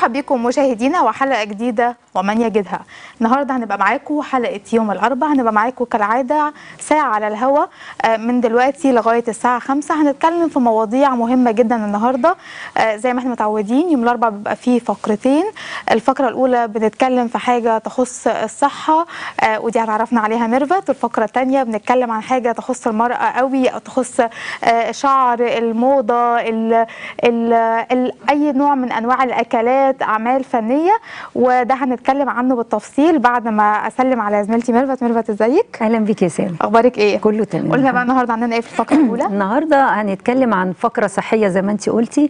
مرحب بكم مشاهدينا وحلقه جديده ومن يجدها النهارده هنبقى معاكم حلقه يوم الاربعاء هنبقى معاكم كالعاده ساعه على الهوا آه، من دلوقتي لغايه الساعه 5 هنتكلم في مواضيع مهمه جدا النهارده آه، زي ما احنا متعودين يوم الاربعاء بيبقى فيه فقرتين الفقره الاولى بنتكلم في حاجه تخص الصحه آه، ودي هتعرفنا عليها ميرفت والفقره الثانيه بنتكلم عن حاجه تخص المراه قوي او تخص آه، شعر الموضه ال ال ال اي نوع من انواع الاكلات اعمال فنيه وده هنتكلم عنه بالتفصيل بعد ما اسلم على زميلتي ميرفت ميرفت ازيك اهلا بيك يا سام اخبارك ايه كله تمام قلنا بقى النهارده عندنا ايه في الفقره الاولى النهارده هنتكلم عن فقره صحيه زي ما انت قلتي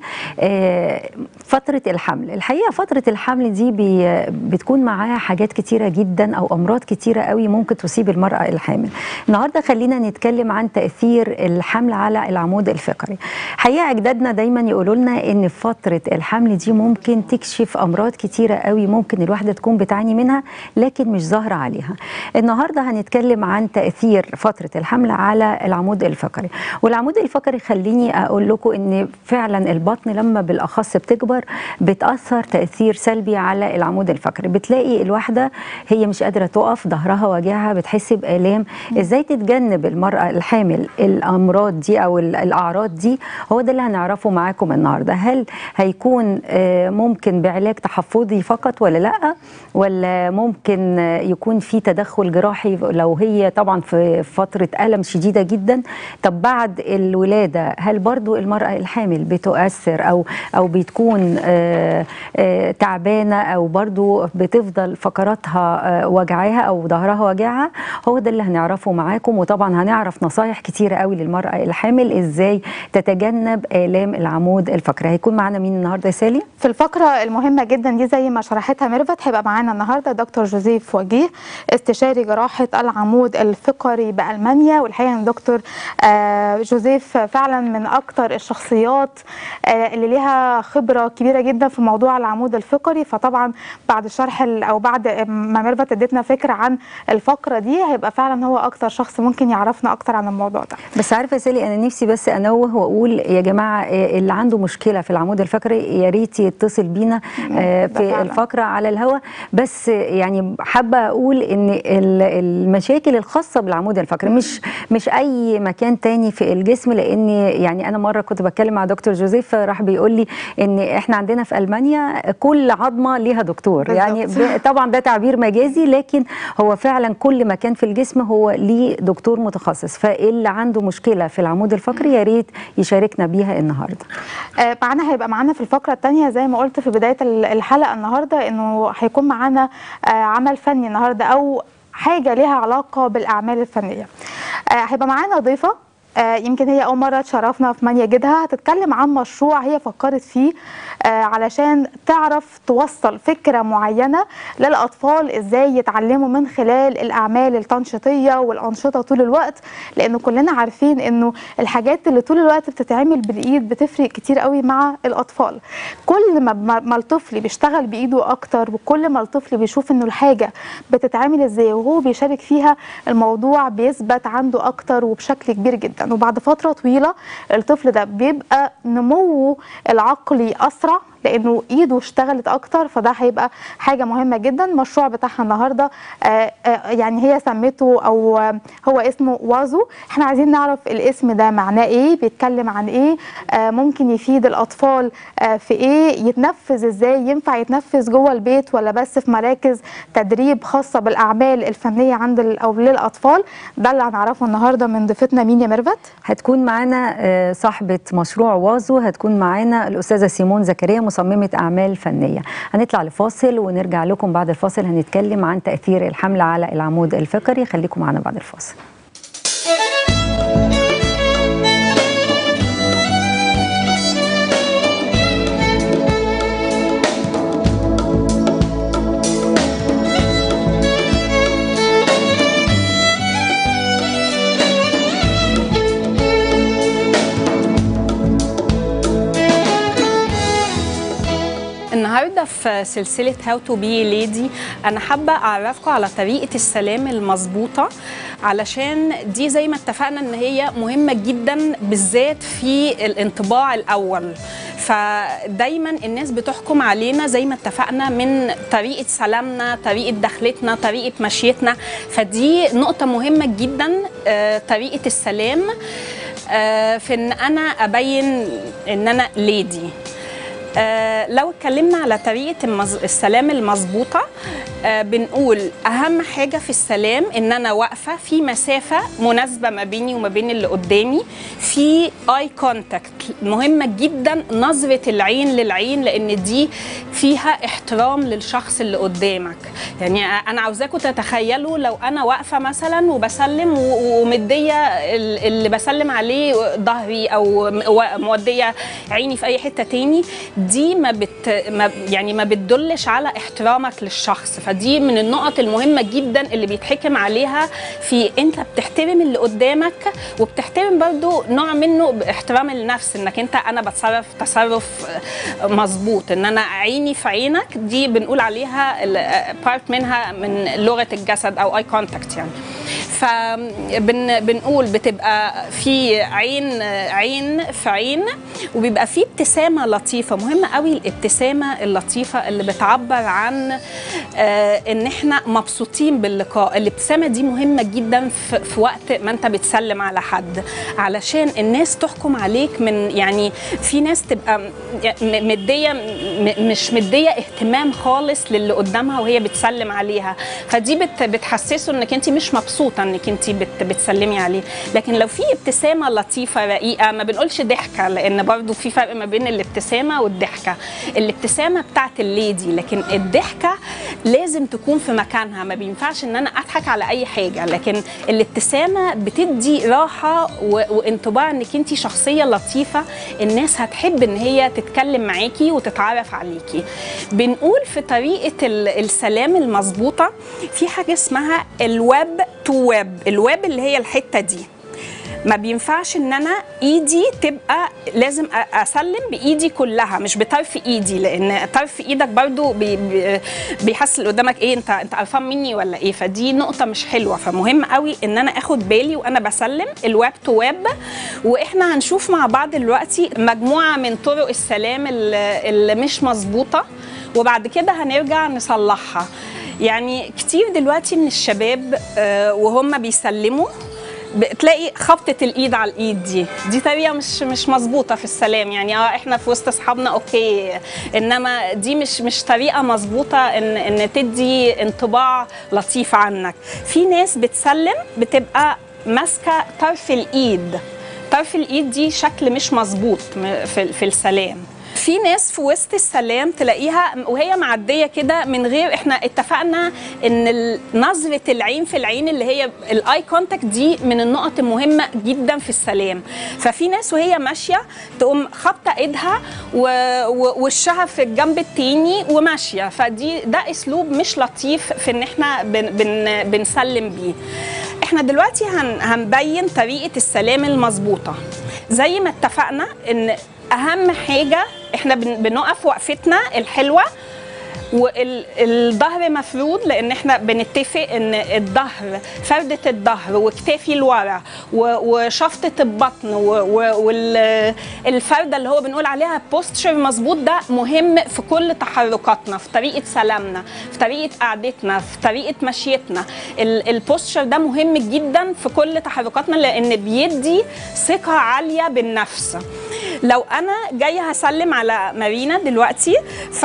آه، فتره الحمل الحقيقه فتره الحمل دي بي بتكون معاها حاجات كتيره جدا او امراض كتيره قوي ممكن تصيب المراه الحامل النهارده خلينا نتكلم عن تاثير الحمل على العمود الفقري حقيقه اجدادنا دايما يقولوا لنا ان فتره الحمل دي ممكن تكشف امراض كتيره قوي ممكن الواحده تكون بتعاني منها لكن مش ظاهره عليها النهارده هنتكلم عن تاثير فتره الحمل على العمود الفقري والعمود الفقري خليني اقول لكم ان فعلا البطن لما بالاخص بتكبر بتاثر تاثير سلبي على العمود الفقري بتلاقي الواحده هي مش قادره تقف ظهرها واجعها بتحس بالام ازاي تتجنب المراه الحامل الامراض دي او ال- الاعراض دي هو ده اللي هنعرفه معاكم النهارده هل هيكون آه، ممكن بعلاج تحفظي فقط ولا لا ولا ممكن آه، يكون في تدخل جراحي لو هي طبعا في فتره الم شديده جدا طب بعد الولاده هل برضو المراه الحامل بتؤثر او او بتكون آه، آه، تعبانه او برضو بتفضل فقراتها آه، وجعاها او ظهرها وجعها هو ده اللي هنعرفه معاكم وطبعا هنعرف نصايح كتيره قوي للمراه الحامل ازاي تتجنب الام العمود الفقري هيكون معانا مين النهارده يا سالي في الفقرة المهمة جدا دي زي ما شرحتها ميرفت هيبقى معانا النهاردة دكتور جوزيف وجيه استشاري جراحة العمود الفقري بألمانيا والحقيقة ان دكتور آه، جوزيف فعلا من أكتر الشخصيات آه، اللي ليها خبرة كبيرة جدا في موضوع العمود الفقري فطبعا بعد الشرح ال- أو بعد ما ميرفت ادتنا فكرة عن الفقرة دي هيبقى فعلا هو أكتر شخص ممكن يعرفنا أكتر عن الموضوع ده بس عارفه يا سالي انا نفسي بس انوه واقول يا جماعه آه، اللي عنده مشكله في العمود الفقري يا ريت يتصل بينا آه، ده في فعلا. الفقره على الهواء بس يعني حابه اقول ان ال- المشاكل الخاصه بالعمود الفقري مش مش اي مكان تاني في الجسم لان يعني انا مره كنت بتكلم مع دكتور جوزيف راح بيقول لي ان احنا عندنا في المانيا كل عظمه ليها دكتور يعني بالظبط. ب- طبعا ده تعبير مجازي لكن هو فعلا كل مكان في الجسم هو ليه دكتور متخصص فاللي عنده مشكله في العمود الفقري يا ريت يشاركنا بيها النهارده آه، معانا هيبقى معانا في الفقرة الثانية زي ما قلت في بداية ال- الحلقة النهاردة انه هيكون معانا آه، عمل فني النهاردة او حاجة ليها علاقة بالأعمال الفنية آه، هيبقى معانا ضيفة آه، يمكن هي أول مرة تشرفنا في من يجدها هتتكلم عن مشروع هي فكرت فيه آه، علشان تعرف توصل فكرة معينة للأطفال إزاي يتعلموا من خلال الأعمال التنشيطية والأنشطة طول الوقت لأنه كلنا عارفين إنه الحاجات اللي طول الوقت بتتعمل بالإيد بتفرق كتير قوي مع الأطفال كل ما ما ما الطفل بيشتغل بإيده أكتر وكل ما الطفل بيشوف إنه الحاجة بتتعمل إزاي وهو بيشارك فيها الموضوع بيثبت عنده أكتر وبشكل كبير جدا وبعد فترة طويلة الطفل ده بيبقى نموه العقلي أسرع لانه ايده اشتغلت اكتر فده هيبقى حاجه مهمه جدا المشروع بتاعها النهارده آه، آه، يعني هي سمته او آه، هو اسمه وازو احنا عايزين نعرف الاسم ده معناه ايه بيتكلم عن ايه آه، ممكن يفيد الاطفال آه، في ايه يتنفذ ازاي ينفع يتنفذ جوه البيت ولا بس في مراكز تدريب خاصه بالاعمال الفنيه عند ال- او للاطفال ده اللي هنعرفه النهارده من ضيفتنا مين يا ميرفت هتكون معانا آه، صاحبه مشروع وازو هتكون معانا الاستاذه سيمون زكريا مصممه اعمال فنيه هنطلع لفاصل ونرجع لكم بعد الفاصل هنتكلم عن تاثير الحمل على العمود الفقري خليكم معانا بعد الفاصل النهارده في سلسله هاو تو بي ليدي انا حابه اعرفكم على طريقه السلام المظبوطه علشان دي زي ما اتفقنا ان هي مهمه جدا بالذات في الانطباع الاول فدايما الناس بتحكم علينا زي ما اتفقنا من طريقه سلامنا طريقه دخلتنا طريقه مشيتنا فدي نقطه مهمه جدا آه، طريقه السلام آه، في ان انا ابين ان انا ليدي آه لو اتكلمنا على طريقة المز... السلام المظبوطة آه بنقول أهم حاجة في السلام إن أنا واقفة في مسافة مناسبة ما بيني وما بين اللي قدامي في اي كونتاكت مهمة جدا نظرة العين للعين لأن دي فيها احترام للشخص اللي قدامك يعني أنا عاوزاكم تتخيلوا لو أنا واقفة مثلا وبسلم و- ومدية ال- اللي بسلم عليه ظهري أو م- و- مودية عيني في أي حتة تاني دي ما بت ما يعني ما بتدلش على احترامك للشخص فدي من النقط المهمه جدا اللي بيتحكم عليها في انت بتحترم اللي قدامك وبتحترم برضو نوع منه باحترام النفس انك انت انا بتصرف تصرف مظبوط ان انا عيني في عينك دي بنقول عليها بارت منها من لغه الجسد او اي كونتاكت يعني فبنقول بتبقى في عين عين في عين وبيبقى في ابتسامه لطيفه مهمه قوي الابتسامه اللطيفه اللي بتعبر عن آه، ان احنا مبسوطين باللقاء الابتسامه دي مهمه جدا في, في وقت ما انت بتسلم على حد علشان الناس تحكم عليك من يعني في ناس تبقى م- م- مديه م- مش مديه اهتمام خالص للي قدامها وهي بتسلم عليها فدي بت بتحسسه انك انت مش مبسوطه انك انت بت بتسلمي عليه لكن لو في ابتسامه لطيفه رقيقه ما بنقولش ضحكه لان برضو في فرق ما بين الابتسامه والضحكه الابتسامه بتاعت الليدي لكن الضحكه لازم تكون في مكانها ما بينفعش ان انا اضحك على اي حاجه لكن الابتسامه بتدي راحه و- وانطباع انك انت شخصيه لطيفه الناس هتحب ان هي تتكلم معاكي وتتعرف عليكي بنقول في طريقه ال- السلام المظبوطه في حاجه اسمها الويب تو ويب الويب اللي هي الحته دي ما بينفعش ان انا ايدي تبقى لازم أ- اسلم بايدي كلها مش بطرف ايدي لان طرف ايدك برضو بي بي بيحس اللي قدامك ايه انت انت قرفان مني ولا ايه فدي نقطه مش حلوه فمهم قوي ان انا اخد بالي وانا بسلم الويب تو ويب واحنا هنشوف مع بعض دلوقتي مجموعه من طرق السلام اللي اللي مش مظبوطه وبعد كده هنرجع نصلحها يعني كتير دلوقتي من الشباب آه، وهم بيسلموا بتلاقي خبطة الايد على الايد دي دي طريقة مش مش مظبوطة في السلام يعني اه احنا في وسط اصحابنا اوكي انما دي مش مش طريقة مظبوطة ان ان تدي انطباع لطيف عنك في ناس بتسلم بتبقى ماسكة طرف الايد طرف الايد دي شكل مش مظبوط م- في في السلام في ناس في وسط السلام تلاقيها وهي معديه كده من غير احنا اتفقنا ان ال- نظره العين في العين اللي هي الاي كونتاكت دي من النقط المهمه جدا في السلام ففي ناس وهي ماشيه تقوم خابطه ايدها و- و- وشها في الجنب التاني وماشيه فدي ده اسلوب مش لطيف في ان احنا بن بن بنسلم بيه احنا دلوقتي هن هنبين طريقه السلام المظبوطه زي ما اتفقنا ان اهم حاجه احنا بن- بنقف وقفتنا الحلوه والظهر مفرود لان احنا بنتفق ان الظهر فرده الظهر وكتافي لورا و- وشفطه البطن والفرده اللي هو بنقول عليها بوستشر مظبوط ده مهم في كل تحركاتنا في طريقه سلامنا في طريقه قعدتنا في طريقه مشيتنا ال- البوستشر ده مهم جدا في كل تحركاتنا لان بيدي ثقه عاليه بالنفس لو انا جايه هسلم على مارينا دلوقتي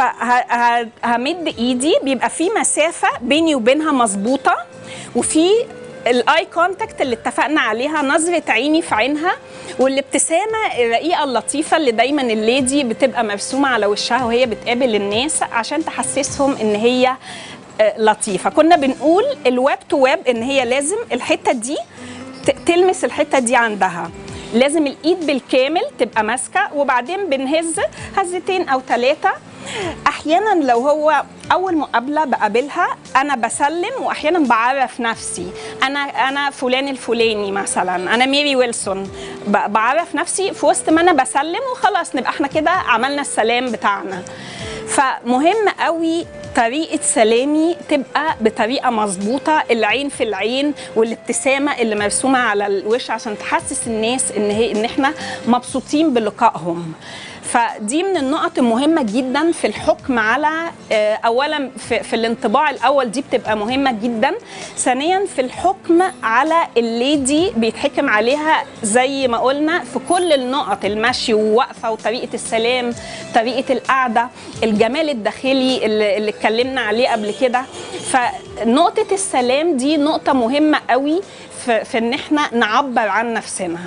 فهمد ايدي بيبقى في مسافه بيني وبينها مظبوطه وفي الاي كونتاكت اللي اتفقنا عليها نظره عيني في عينها والابتسامه الرقيقه اللطيفه اللي دايما الليدي بتبقى مرسومه على وشها وهي بتقابل الناس عشان تحسسهم ان هي آه، لطيفه كنا بنقول الويب تو ويب ان هي لازم الحته دي ت- تلمس الحته دي عندها لازم الايد بالكامل تبقى ماسكه وبعدين بنهز هزتين او ثلاثه احيانا لو هو اول مقابله بقابلها انا بسلم واحيانا بعرف نفسي انا انا فلان الفلاني مثلا انا ميري ويلسون ب- بعرف نفسي في وسط ما انا بسلم وخلاص نبقى احنا كده عملنا السلام بتاعنا فمهم قوي طريقه سلامي تبقى بطريقه مظبوطه العين في العين والابتسامه اللي مرسومه على الوش عشان تحسس الناس ان هي ان احنا مبسوطين بلقائهم فدي من النقط المهمة جدا في الحكم على آه، أولا في, في الانطباع الأول دي بتبقى مهمة جدا ثانيا في الحكم على الليدي بيتحكم عليها زي ما قلنا في كل النقط المشي ووقفة وطريقة السلام طريقة القعدة الجمال الداخلي اللي, اللي اتكلمنا عليه قبل كده فنقطة السلام دي نقطة مهمة قوي في, في ان احنا نعبر عن نفسنا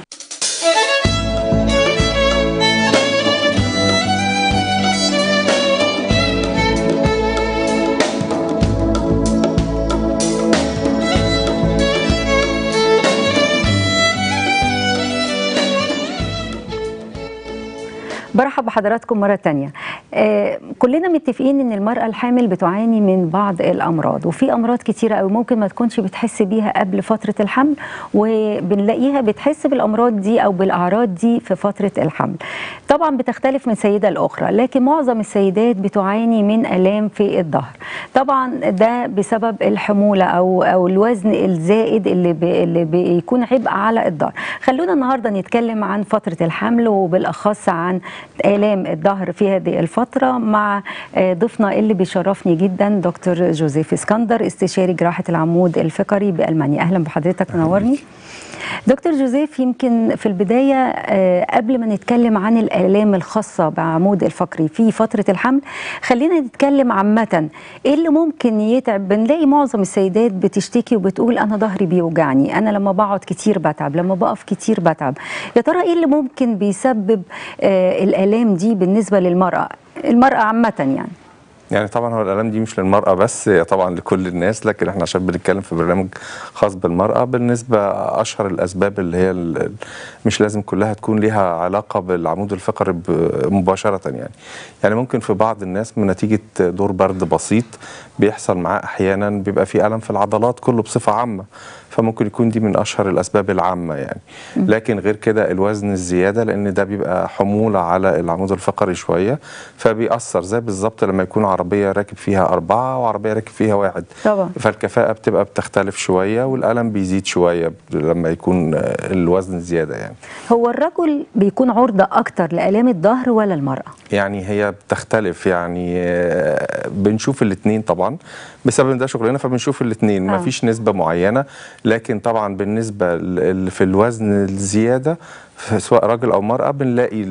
برحب بحضراتكم مرة تانية آه كلنا متفقين ان المرأة الحامل بتعاني من بعض الامراض وفي امراض كتيرة قوي ممكن ما تكونش بتحس بيها قبل فترة الحمل وبنلاقيها بتحس بالامراض دي او بالاعراض دي في فترة الحمل طبعا بتختلف من سيدة لاخرى لكن معظم السيدات بتعاني من الام في الظهر طبعا ده بسبب الحمولة او او الوزن الزائد اللي بي اللي بيكون عبء على الظهر خلونا النهارده نتكلم عن فترة الحمل وبالاخص عن آلام الظهر في هذه الفترة مع آه، ضيفنا اللي بيشرفني جدا دكتور جوزيف اسكندر استشاري جراحة العمود الفقري بألمانيا أهلا بحضرتك منورني دكتور جوزيف يمكن في البداية آه، قبل ما نتكلم عن الآلام الخاصة بعمود الفقري في فترة الحمل خلينا نتكلم عامة إيه اللي ممكن يتعب بنلاقي معظم السيدات بتشتكي وبتقول أنا ظهري بيوجعني أنا لما بقعد كتير بتعب لما بقف كتير بتعب يا ترى إيه اللي ممكن بيسبب آه، الآلام دي بالنسبة للمرأة المرأة عامة يعني يعني طبعا هو الالام دي مش للمراه بس هي طبعا لكل الناس لكن احنا عشان بنتكلم في برنامج خاص بالمراه بالنسبه اشهر الاسباب اللي هي ال- ال- مش لازم كلها تكون ليها علاقه بالعمود الفقري ب- مباشره يعني يعني ممكن في بعض الناس من نتيجه دور برد بسيط بيحصل معاه احيانا بيبقى في الم في العضلات كله بصفه عامه فممكن يكون دي من اشهر الاسباب العامه يعني لكن غير كده الوزن الزياده لان ده بيبقى حموله على العمود الفقري شويه فبيأثر زي بالظبط لما يكون عربيه راكب فيها اربعه وعربيه راكب فيها واحد طبعا. فالكفاءه بتبقى بتختلف شويه والالم بيزيد شويه لما يكون آه، الوزن زياده يعني هو الرجل بيكون عرضة أكتر لآلام الظهر ولا المرأة؟ يعني هي بتختلف يعني آه، بنشوف الاثنين طبعا بسبب إن ده شغلنا فبنشوف الاثنين آه. ما فيش نسبة معينة لكن طبعا بالنسبة ل- في الوزن الزيادة ف- سواء راجل او مرأة بنلاقي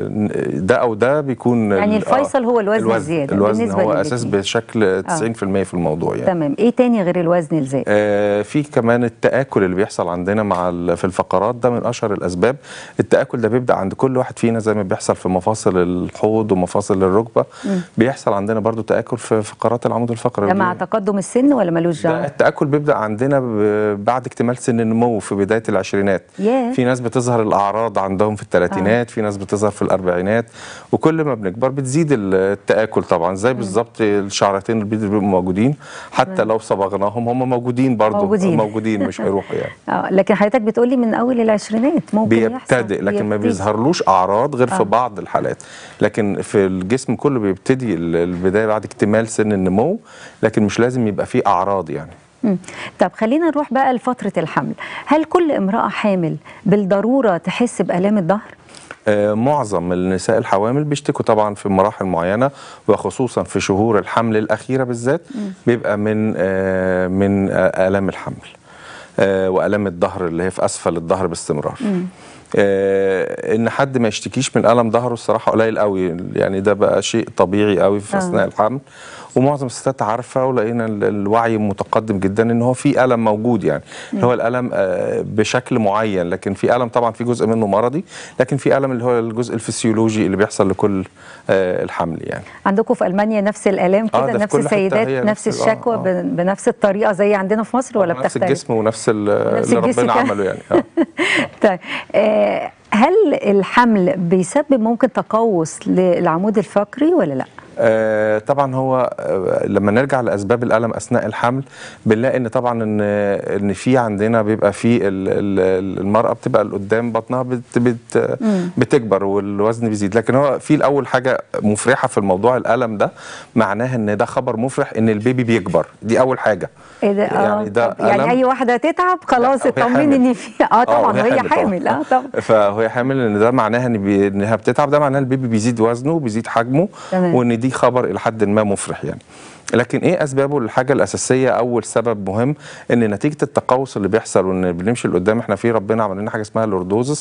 ال- ده او ده بيكون يعني ال- الفيصل هو الوزن الزيادة الوزن بالنسبة هو للاتنين. اساس بشكل 90% في الموضوع يعني تمام إيه تاني غير الوزن الزائد؟ آه، في كمان التآكل اللي بيحصل عندنا مع ال- في الفقرات ده من أشهر الأسباب التآكل ده بيبدأ عند كل واحد فينا زي ما بيحصل في مفاصل الحوض ومفاصل الركبة بيحصل عندنا برضو تآكل في فقرات العمود الفقري ده مع ودي- تقدم السن ولا ملوش ده دعوة؟ التآكل بيبدأ عندنا ب- بعد اكتمال سن النمو في بداية العشرينات ياه. في ناس بتظهر الأعراض عندهم في الثلاثينات في ناس بتظهر في الأربعينات وكل ما بنكبر بتزيد التآكل طبعا زي بالظبط الشعرتين البيض اللي بيبقوا موجودين حتى لو صبغناهم هم موجودين برضو موجودين. موجودين مش هيروحوا يعني آه لكن حضرتك بتقولي من أول العشرينات ممكن يحصل بيبتدئ لكن ما بيبتدي. بيظهرلوش اعراض غير آه. في بعض الحالات لكن في الجسم كله بيبتدي ال- البدايه بعد اكتمال سن النمو لكن مش لازم يبقى فيه اعراض يعني مم. طب خلينا نروح بقى لفترة الحمل هل كل امرأة حامل بالضرورة تحس بآلام الظهر؟ آه، معظم النساء الحوامل بيشتكوا طبعا في مراحل معينه وخصوصا في شهور الحمل الاخيره بالذات بيبقى من آه، من آه، الام الحمل آه، والام الظهر اللي هي في اسفل الظهر باستمرار آه، ان حد ما يشتكيش من الم ظهره الصراحه قليل قوي يعني ده بقى شيء طبيعي قوي في آه. اثناء الحمل ومعظم الستات عارفه ولقينا ال- الوعي متقدم جدا ان هو في الم موجود يعني اللي هو الالم آه، بشكل معين لكن في الم طبعا في جزء منه مرضي لكن في الم اللي هو الجزء الفسيولوجي اللي بيحصل لكل آه، الحمل يعني عندكم في ألمانيا نفس الآلام آه، كده ده في نفس كل حتة السيدات هي نفس نفس ال- آه، الشكوى آه. بن- بنفس الطريقة زي عندنا في مصر ولا نفس بتختلف؟ الجسم ونفس ال- نفس اللي الجسم ربنا كمان. عمله يعني آه. طيب آه هل الحمل بيسبب ممكن تقوس للعمود الفقري ولا لا؟ آه، طبعا هو آه، لما نرجع لاسباب الالم اثناء الحمل بنلاقي ان طبعا ان ان في عندنا بيبقى في ال- ال- المراه بتبقى قدام بطنها بت بت بتكبر والوزن بيزيد لكن هو في الاول حاجه مفرحه في الموضوع الالم ده معناها ان ده خبر مفرح ان البيبي بيكبر دي اول حاجه ايه ده يعني ده طب يعني ألم. اي واحده تتعب خلاص لا، وهي اطمني حامل. ان في اه طبعا وهي وهي طبعاً. حامل اه طبعا فهي حامل ان ده معناها ان بي... انها بتتعب ده معناها البيبي بيزيد وزنه وبيزيد حجمه تمام. وان دي خبر الى حد ما مفرح يعني لكن ايه اسبابه الحاجه الاساسيه اول سبب مهم ان نتيجه التقوس اللي بيحصل وان بنمشي لقدام احنا في ربنا عمل لنا حاجه اسمها اللوردوزس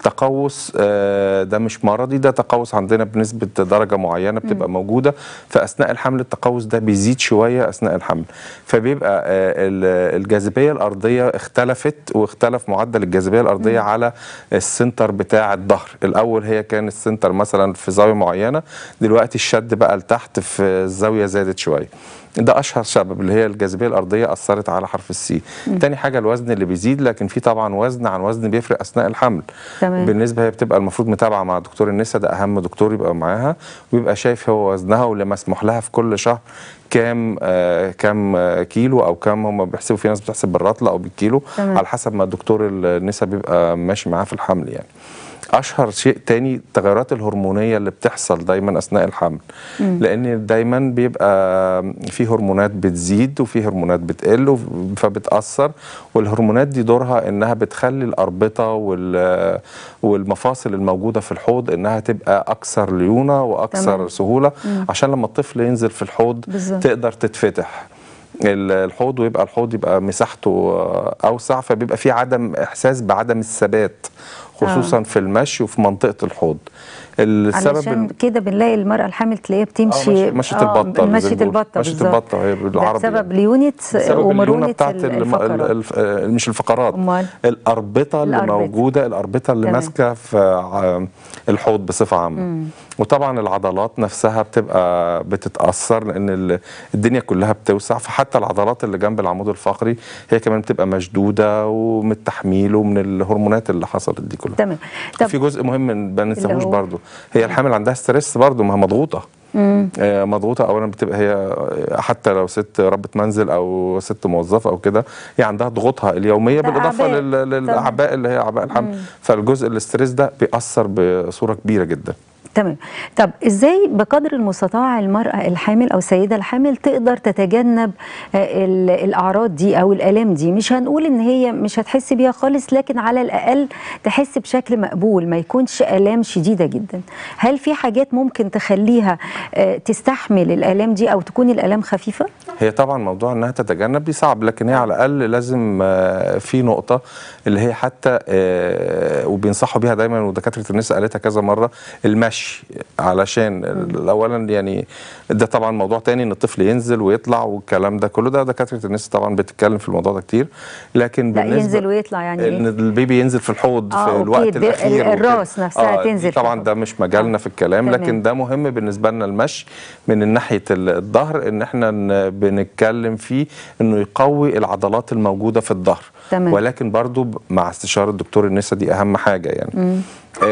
تقوس آه، ده مش مرضي ده تقوس عندنا بنسبه درجه معينه بتبقى موجوده فاثناء الحمل التقوس ده بيزيد شويه اثناء الحمل فبيبقى آه، ال- الجاذبيه الارضيه اختلفت واختلف معدل الجاذبيه الارضيه على السنتر بتاع الظهر الاول هي كان السنتر مثلا في زاويه معينه دلوقتي الشد بقى لتحت في الزاويه زادت شويه ده اشهر سبب اللي هي الجاذبيه الارضيه اثرت على حرف السي تاني حاجه الوزن اللي بيزيد لكن في طبعا وزن عن وزن بيفرق اثناء الحمل تمام. بالنسبه هي بتبقى المفروض متابعه مع دكتور النساء ده اهم دكتور يبقى معاها ويبقى شايف هو وزنها واللي مسموح لها في كل شهر كام آه كام آه كيلو او كام هم بيحسبوا في ناس بتحسب بالرطله او بالكيلو تمام. على حسب ما دكتور النساء بيبقى ماشي معاه في الحمل يعني اشهر شيء تاني التغيرات الهرمونيه اللي بتحصل دايما اثناء الحمل لان دايما بيبقى في هرمونات بتزيد وفي هرمونات بتقل وف- فبتاثر والهرمونات دي دورها انها بتخلي الاربطه وال- والمفاصل الموجوده في الحوض انها تبقى اكثر ليونه واكثر تمام. سهوله عشان لما الطفل ينزل في الحوض بالظبط. تقدر تتفتح ال- الحوض ويبقى الحوض يبقى مساحته آه، اوسع فبيبقى في عدم احساس بعدم الثبات خصوصا في المشي وفي منطقه الحوض السبب علشان إن- كده بنلاقي المرأة الحامل تلاقيها بتمشي آه، مشي- مشية آه، البطة زي مشية ما بيقولوا. البطة مشية بالظبط. البطة هي بالعربي ده بسبب يعني. ليونت بسبب الليونه ومرونة بتاعت ال- الم... ال... الفقرات الف... آه، مش الفقرات أمال؟ الاربطه اللي الأربطة. موجوده الاربطه اللي تمام. ماسكه في ع- الحوض بصفه عامه وطبعا العضلات نفسها بتبقى بتتاثر لان ال- الدنيا كلها بتوسع فحتى العضلات اللي جنب العمود الفقري هي كمان بتبقى مشدوده ومن التحميل ومن الهرمونات اللي حصلت دي كلها تمام في جزء مهم ما ننساهوش هو؟ برضو هي الحامل عندها ستريس برضو ما هي مضغوطه آه، مضغوطه اولا بتبقى هي حتى لو ست ربة منزل او ست موظفه او كده هي عندها ضغوطها اليوميه ده بالاضافه أعباء. لل- للاعباء اللي هي اعباء الحمل فالجزء الاستريس ده بيأثر بصوره كبيره جدا تمام طب ازاي بقدر المستطاع المرأة الحامل او السيدة الحامل تقدر تتجنب آه، ال- الاعراض دي او الالام دي مش هنقول ان هي مش هتحس بيها خالص لكن على الاقل تحس بشكل مقبول ما يكونش الام شديدة جدا هل في حاجات ممكن تخليها آه، تستحمل الالام دي او تكون الالام خفيفة هي طبعا موضوع انها تتجنب دي صعب لكن هي على الاقل لازم آه، في نقطه اللي هي حتى آه، وبينصحوا بيها دايما ودكاتره النساء قالتها كذا مره المشي علشان اولا يعني ده طبعا موضوع تاني ان الطفل ينزل ويطلع والكلام ده كله ده دكاتره النساء طبعا بتتكلم في الموضوع ده كتير لكن لا بالنسبه ينزل ويطلع يعني ان ايه البيبي ينزل في الحوض آه، في أوكي، الوقت الب- الاخير وكده. الراس نفسها دي تنزل في طبعا الحوض. ده مش مجالنا آه. في الكلام تمام. لكن ده مهم بالنسبه لنا المشي من ناحيه ال- الظهر ان احنا ن- بنتكلم فيه انه يقوي العضلات الموجوده في الظهر تمام. ولكن برضو ب- مع استشاره دكتور النساء دي اهم حاجه يعني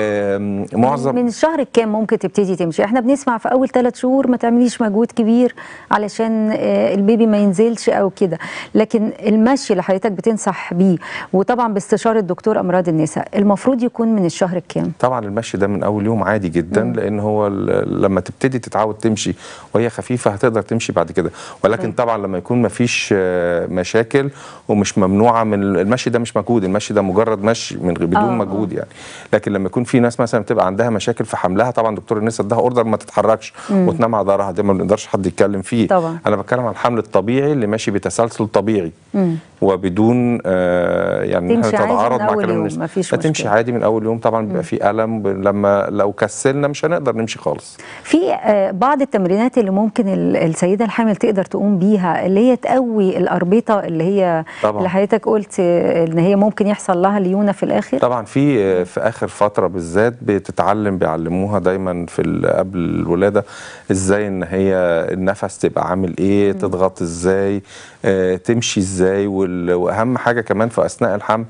آم، معظم من الشهر الكام ممكن تبتدي تمشي احنا بنسمع في اول ثلاث شهور ما تعمليش مجهود كبير علشان آه، البيبي ما ينزلش او كده لكن المشي اللي حضرتك بتنصح بيه وطبعا باستشاره دكتور امراض النساء المفروض يكون من الشهر الكام طبعا المشي ده من اول يوم عادي جدا مم. لان هو ال- لما تبتدي تتعود تمشي وهي خفيفه هتقدر تمشي بعد كده ولكن طبعا لما يكون ما فيش مشاكل ومش ممنوعه من المشي ده مش مجهود المشي ده مجرد مشي من غير بدون آه، آه. مجهود يعني لكن لما يكون في ناس مثلا بتبقى عندها مشاكل في حملها طبعا دكتور النساء اداها اوردر ما تتحركش وتنام على ظهرها ده ما بنقدرش حد يتكلم فيه طبعا. انا بتكلم عن الحمل الطبيعي اللي ماشي بتسلسل طبيعي مم. وبدون آه يعني إن تمشي احنا عادي نتعارض من مع أول كلام يوم، النساء مفيش لا تمشي مشكلة. عادي من اول يوم طبعا بيبقى في الم ب- لما لو كسلنا مش هنقدر نمشي خالص في آه، بعض التمرينات اللي ممكن ال- السيده الحامل تقدر تقوم بيها اللي هي تقوي الاربطه اللي هي طبعا. اللي حضرتك قلت آه، ان هي ممكن يحصل لها ليونه في الاخر طبعا في في اخر فتره بالذات بتتعلم بيعلموها دايما في ال- قبل الولاده ازاي ان هي النفس تبقى عامل ايه تضغط ازاي آه، تمشي ازاي وال- واهم حاجه كمان في اثناء الحمل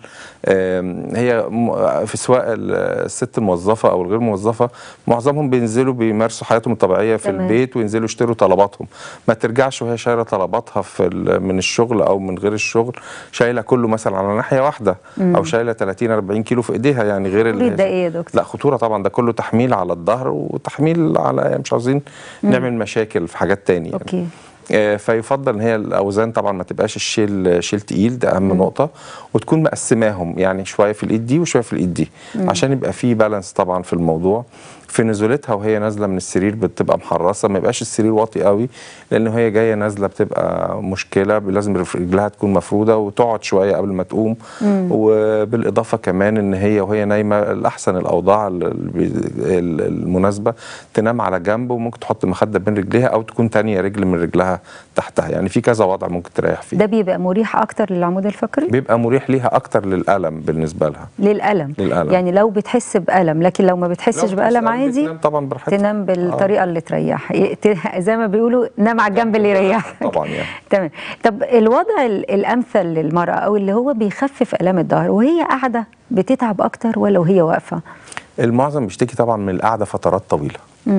آم، هي م- في سواء ال- الست الموظفه او الغير موظفه معظمهم بينزلوا بيمارسوا حياتهم الطبيعيه في تمام. البيت وينزلوا يشتروا طلباتهم ما ترجعش وهي شايله طلباتها في ال- من الشغل او من غير الشغل شايله كله مثلا على ناحيه واحده او شايله 30 40 كيلو في ايديها يعني غير اللي خطورة هي- ده ايه يا دكتور؟ لا خطوره طبعا ده كله تحميل على الظهر وتحميل على يعني مش عاوزين نعمل مشاكل في حاجات تانية يعني. اوكي آه، فيفضل ان هي الاوزان طبعا ما تبقاش الشيل شيل تقيل ده اهم نقطه وتكون مقسماهم يعني شويه في الايد دي وشويه في الايد دي عشان يبقى في بالانس طبعا في الموضوع في نزولتها وهي نازله من السرير بتبقى محرصه ما يبقاش السرير واطي قوي لان هي جايه نازله بتبقى مشكله لازم رجلها تكون مفروده وتقعد شويه قبل ما تقوم وبالاضافه كمان ان هي وهي نايمه الاحسن الاوضاع ال- ال- المناسبه تنام على جنب وممكن تحط مخده بين رجليها او تكون تانية رجل من رجلها تحتها يعني في كذا وضع ممكن تريح فيه ده بيبقى مريح اكتر للعمود الفقري بيبقى مريح ليها اكتر للالم بالنسبه لها للالم للألم. يعني لو بتحس بالم لكن لو ما بتحسش لو بالم بتسأل عادي بتنام طبعا براحتها تنام بالطريقه اللي تريح ي- ت- زي ما بيقولوا نام على الجنب اللي يريحك طبعا يعني تمام طب الوضع ال- الامثل للمراه او اللي هو بيخفف الام الظهر وهي قاعده بتتعب اكتر ولا وهي واقفه المعظم بيشتكي طبعا من القعده فترات طويله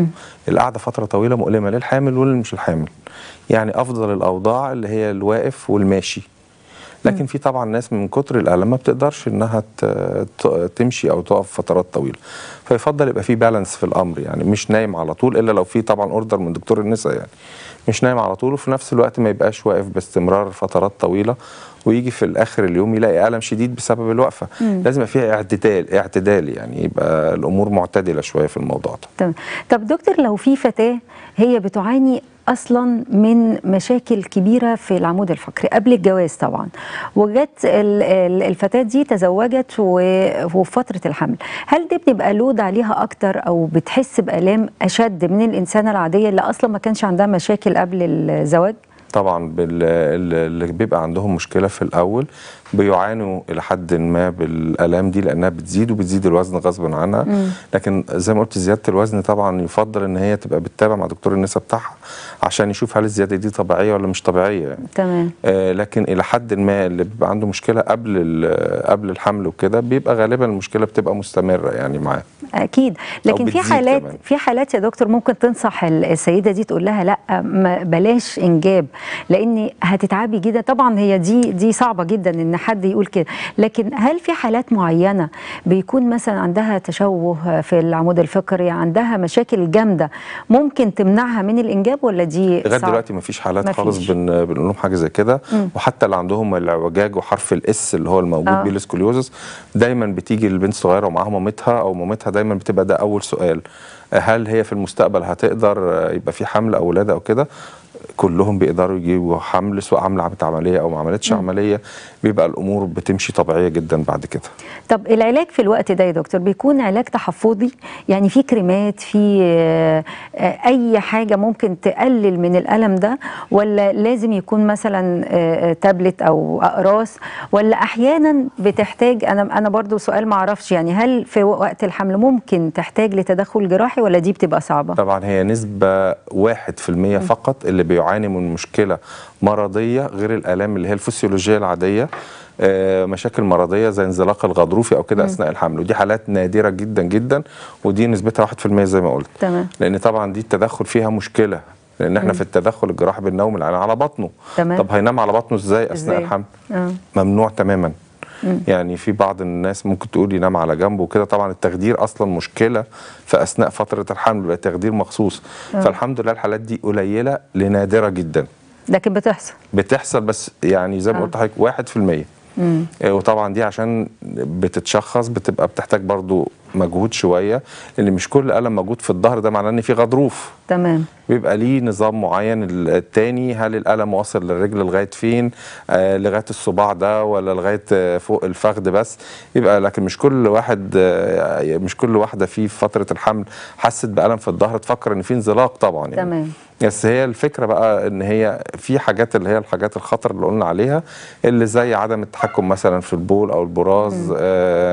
القعده فتره طويله مؤلمه للحامل واللي مش الحامل يعني افضل الاوضاع اللي هي الواقف والماشي لكن في طبعا ناس من كتر الالم ما بتقدرش انها ت- ت- تمشي او تقف فترات طويله فيفضل يبقى في بالانس في الامر يعني مش نايم على طول الا لو في طبعا اوردر من دكتور النساء يعني مش نايم على طول وفي نفس الوقت ما يبقاش واقف باستمرار فترات طويله ويجي في الاخر اليوم يلاقي الم شديد بسبب الوقفه لازم يبقى فيها اعتدال اعتدال يعني يبقى الامور معتدله شويه في الموضوع ده تمام طب دكتور لو في فتاه هي بتعاني اصلا من مشاكل كبيره في العمود الفقري قبل الجواز طبعا وجت ال- ال- الفتاه دي تزوجت و- وفي فتره الحمل هل دي بتبقى لود عليها اكتر او بتحس بالام اشد من الانسانه العاديه اللي اصلا ما كانش عندها مشاكل قبل الزواج طبعا بال- ال- اللي بيبقى عندهم مشكله في الاول بيعانوا الى حد ما بالالام دي لانها بتزيد وبتزيد الوزن غصب عنها لكن زي ما قلت زياده الوزن طبعا يفضل ان هي تبقى بتتابع مع دكتور النساء بتاعها عشان يشوف هل الزياده دي طبيعيه ولا مش طبيعيه يعني. تمام آه، لكن الى حد ما اللي بيبقى عنده مشكله قبل ال- قبل الحمل وكده بيبقى غالبا المشكله بتبقى مستمره يعني معاه اكيد لكن في بتزيد حالات كمان. في حالات يا دكتور ممكن تنصح ال- السيده دي تقول لها لا ما بلاش انجاب لان هتتعبي جدا طبعا هي دي دي صعبه جدا ان حد يقول كده لكن هل في حالات معينه بيكون مثلا عندها تشوه في العمود الفقري عندها مشاكل جامده ممكن تمنعها من الانجاب ولا دي لغايه صعب؟ دلوقتي مفيش حالات مفيش. خالص بن بنقول لهم حاجه زي كده وحتى اللي عندهم العوجاج وحرف الاس اللي هو الموجود آه. بيه السكوليوزس دايما بتيجي البنت صغيره ومعاها مامتها او مامتها دايما بتبقى ده اول سؤال هل هي في المستقبل هتقدر يبقى في حمل او ولاده او كده كلهم بيقدروا يجيبوا حمل سواء عامله عملت عمليه او ما عملتش عمليه بيبقى الامور بتمشي طبيعيه جدا بعد كده طب العلاج في الوقت ده يا دكتور بيكون علاج تحفظي يعني في كريمات في آه، آه، اي حاجه ممكن تقلل من الالم ده ولا لازم يكون مثلا آه، آه، تابلت او اقراص ولا احيانا بتحتاج انا انا برضو سؤال ما اعرفش يعني هل في وقت الحمل ممكن تحتاج لتدخل جراحي ولا دي بتبقى صعبه طبعا هي نسبة واحد في المية فقط اللي بيعاني من مشكلة مرضية غير الآلام اللي هي الفسيولوجية العادية آه، مشاكل مرضية زي انزلاق الغضروفي أو كده أثناء الحمل ودي حالات نادرة جدا جدا ودي نسبتها واحد في المية زي ما قلت تمام لأن طبعا دي التدخل فيها مشكلة لأن احنا في التدخل الجراحي بننوم العيان على بطنه تمام. طب هينام على بطنه ازاي أثناء إزاي؟ الحمل آه. ممنوع تماما يعني في بعض الناس ممكن تقول ينام على جنبه وكده طبعا التخدير اصلا مشكله في اثناء فتره الحمل بقى تخدير مخصوص فالحمد لله الحالات دي قليله لنادره جدا لكن بتحصل بتحصل بس يعني زي ما آه. قلت لحضرتك واحد في المية آه، وطبعا دي عشان بتتشخص بتبقى بتحتاج برضو مجهود شويه لان مش كل الم موجود في الظهر ده معناه ان في غضروف تمام بيبقى ليه نظام معين ال- التاني هل الألم واصل للرجل لغاية فين آه لغاية الصباع ده ولا لغاية آه فوق الفخذ بس يبقى لكن مش كل واحد آه مش كل واحدة في فترة الحمل حست بألم في الظهر تفكر ان في انزلاق طبعا يعني تمام بس هي الفكرة بقى ان هي في حاجات اللي هي الحاجات الخطر اللي قلنا عليها اللي زي عدم التحكم مثلا في البول او البراز آه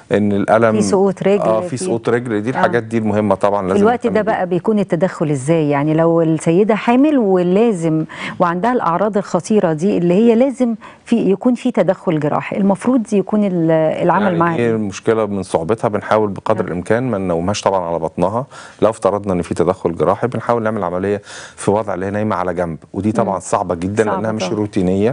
ان الالم في سقوط رجل، اه في في- سقوط رجل دي آه. الحاجات دي المهمه طبعا في لازم الوقت نهتم ده بيها. بقى بيكون التدخل ازاي يعني لو السيده حامل ولازم وعندها الاعراض الخطيره دي اللي هي لازم في يكون في تدخل جراحي المفروض يكون ال- العمل يعني معاها دي إيه؟ المشكله من صعوبتها بنحاول بقدر الامكان ما ننومهاش طبعا على بطنها لو افترضنا ان في تدخل جراحي بنحاول نعمل عمليه في وضع اللي هي نايمه على جنب ودي طبعا صعبه جدا صعبة لانها مش طبعا. روتينيه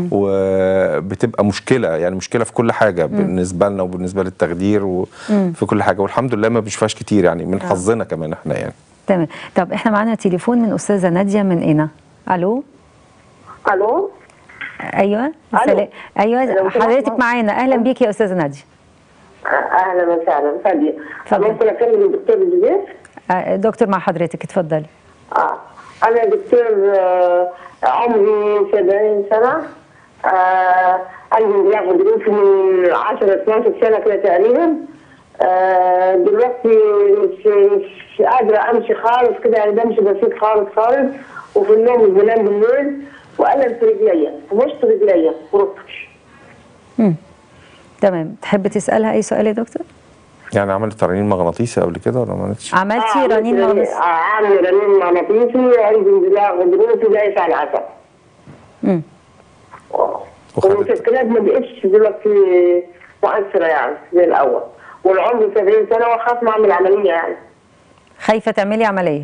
وبتبقى مشكله يعني مشكله في كل حاجه بالنسبه لنا وبالنسبه للتخدير وفي كل حاجه والحمد لله ما بنشوفهاش كتير يعني من حظنا كمان احنا يعني تمام طب احنا معانا تليفون من استاذه ناديه من هنا الو الو ايوه ألو. سلام ايوه لو سمحت حضرتك معاك. معانا اهلا بيكي يا استاذه ناديه اهلا وسهلا فاديه اتفضل. ممكن اكلم الدكتور جوزيف آه، دكتور مع حضرتك اتفضلي اه انا دكتور آه عمري 70 سنه آه عندي انزلاق غضروفي من 10 12 سنه كده تقريبا آه دلوقتي مش مش قادره امشي خالص كده يعني بمشي بسيط خالص خالص وفي النوم مش بنام بالليل والم في رجليا في وسط رجليا وركبش مم. تمام تحب تسالها اي سؤال يا دكتور يعني عملت رنين مغناطيسي قبل كده ولا ما عملتش؟ عملتي رنين مغناطيسي آه عامل رنين مغناطيسي عندي انزلاق غضروفي دايس على العصب مم. وخدت والمشكلات ما بقتش دلوقتي مؤثرة يعني زي الأول والعمر 70 سنة وأخاف ما أعمل عملية يعني خايفه تعملي عمليه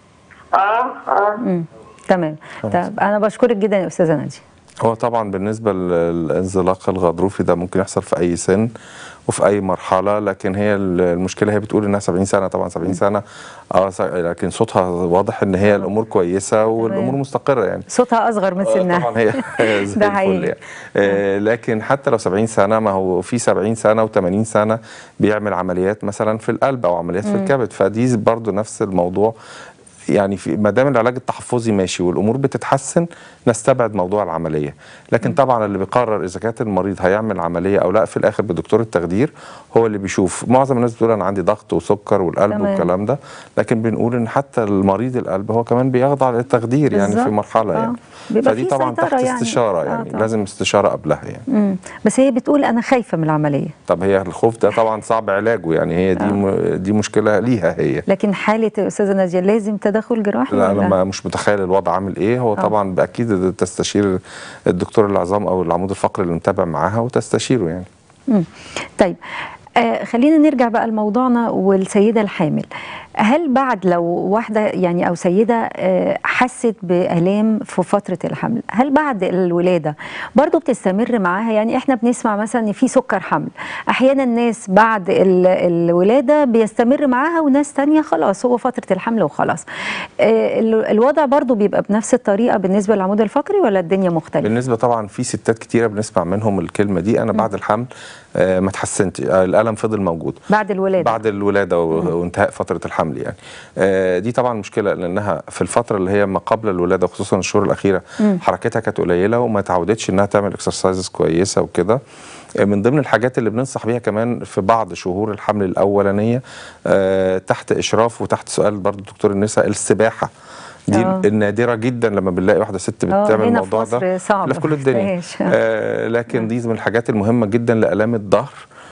اه اه مم. تمام طب انا بشكرك جدا يا استاذه ناديه هو طبعا بالنسبه للانزلاق الغضروفي ده ممكن يحصل في اي سن وفي اي مرحله لكن هي المشكله هي بتقول انها 70 سنه طبعا 70 سنه اه س- لكن صوتها واضح ان هي الامور كويسه والامور مستقره يعني صوتها اصغر من آه، سنها طبعا هي زي ده الفل حقيقي. يعني آه، لكن حتى لو 70 سنه ما هو في 70 سنه و80 سنه بيعمل عمليات مثلا في القلب او عمليات في الكبد فدي برضو نفس الموضوع يعني في ما دام العلاج التحفظي ماشي والامور بتتحسن نستبعد موضوع العمليه لكن طبعا اللي بيقرر اذا كانت المريض هيعمل عمليه او لا في الاخر بدكتور التخدير هو اللي بيشوف معظم الناس بتقول انا عندي ضغط وسكر والقلب تمام. والكلام ده لكن بنقول ان حتى المريض القلب هو كمان بيخضع للتخدير يعني في بالظبط. مرحله آه. يعني بيبقى فدي في طبعا سيطرة تحت يعني. استشاره آه يعني طبعا. لازم استشاره قبلها يعني مم. بس هي بتقول انا خايفه من العمليه طب هي الخوف ده طبعا صعب علاجه يعني هي دي م... دي مشكله ليها هي لكن حاله استاذه ناديه لازم تدخل جراحي لا ولا انا ما- مش متخيل الوضع عامل ايه هو طبعا اكيد تستشير الدكتور العظام او العمود الفقري اللي متابع معاها وتستشيره يعني مم. طيب آه خلينا نرجع بقى لموضوعنا والسيده الحامل هل بعد لو واحده يعني او سيده آه حست بالام في فتره الحمل هل بعد الولاده برضو بتستمر معاها يعني احنا بنسمع مثلا ان في سكر حمل احيانا الناس بعد ال- الولاده بيستمر معاها وناس تانية خلاص هو فتره الحمل وخلاص آه ال- الوضع برضو بيبقى بنفس الطريقه بالنسبه للعمود الفقري ولا الدنيا مختلفه بالنسبه طبعا في ستات كتيره بنسمع منهم الكلمه دي انا بعد الحمل آه ما اتحسنتش آه الالم فضل موجود بعد الولاده بعد الولاده و- وانتهاء فتره الحمل يعني آه، دي طبعا مشكله لانها في الفتره اللي هي ما قبل الولاده خصوصا الشهور الاخيره حركتها كانت قليله وما تعودتش انها تعمل اكسرسايزز كويسه وكده آه، من ضمن الحاجات اللي بننصح بيها كمان في بعض شهور الحمل الاولانيه آه، تحت اشراف وتحت سؤال برضو دكتور النساء السباحه دي آه. النادره جدا لما بنلاقي واحده ست آه، بتعمل هنا في الموضوع مصر ده صعب، لا في كل الدنيا مفيهاش. آه لكن دي من الحاجات المهمه جدا لالام الظهر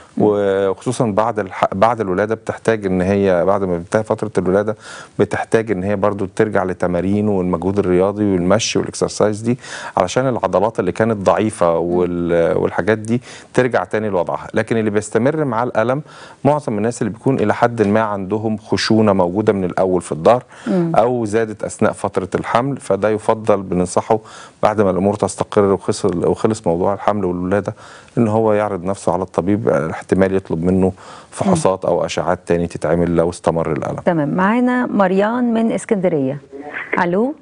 وخصوصا بعد الح... بعد الولاده بتحتاج ان هي بعد ما بتنتهي فتره الولاده بتحتاج ان هي برضو ترجع لتمارين والمجهود الرياضي والمشي والاكسرسايز دي علشان العضلات اللي كانت ضعيفه وال... والحاجات دي ترجع تاني لوضعها لكن اللي بيستمر مع الالم معظم الناس اللي بيكون الى حد ما عندهم خشونه موجوده من الاول في الظهر او زادت اثناء فتره الحمل فده يفضل بننصحه بعد ما الامور تستقر وخلص وخلص موضوع الحمل والولاده ان هو يعرض نفسه على الطبيب احتمال يطلب منه فحوصات او اشعات تاني تتعمل لو استمر الالم تمام معانا مريان من اسكندريه الو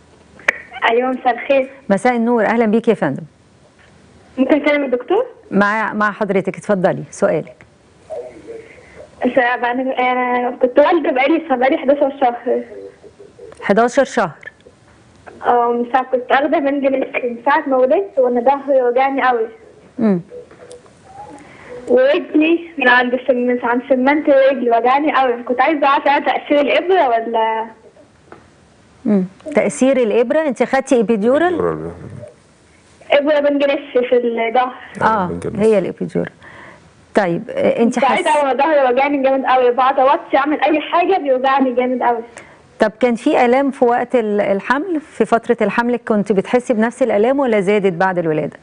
ايوه مساء الخير مساء النور اهلا بيك يا فندم ممكن اكلم الدكتور مع مع حضرتك اتفضلي سؤالك بس انا أنا كنت والده بقالي بقالي 11 شهر 11 شهر اه من ساعه كنت اخده من من ساعه ما ولدت وانا ظهري وجعني قوي امم ورجلي من عند سم... من عند سمنت رجلي وجعني قوي كنت عايزه اعرف انا تاثير الابره ولا امم تاثير الابره انت خدتي ايبيديورال ابره بنجلس في الظهر اه بنجلس. هي الابيديورال طيب آه، انت ساعات حس... اول ظهري وجعني جامد قوي بعد اوطي اعمل اي حاجه بيوجعني جامد قوي طب كان في الام في وقت ال- الحمل في فتره الحمل كنت بتحسي بنفس الالام ولا زادت بعد الولاده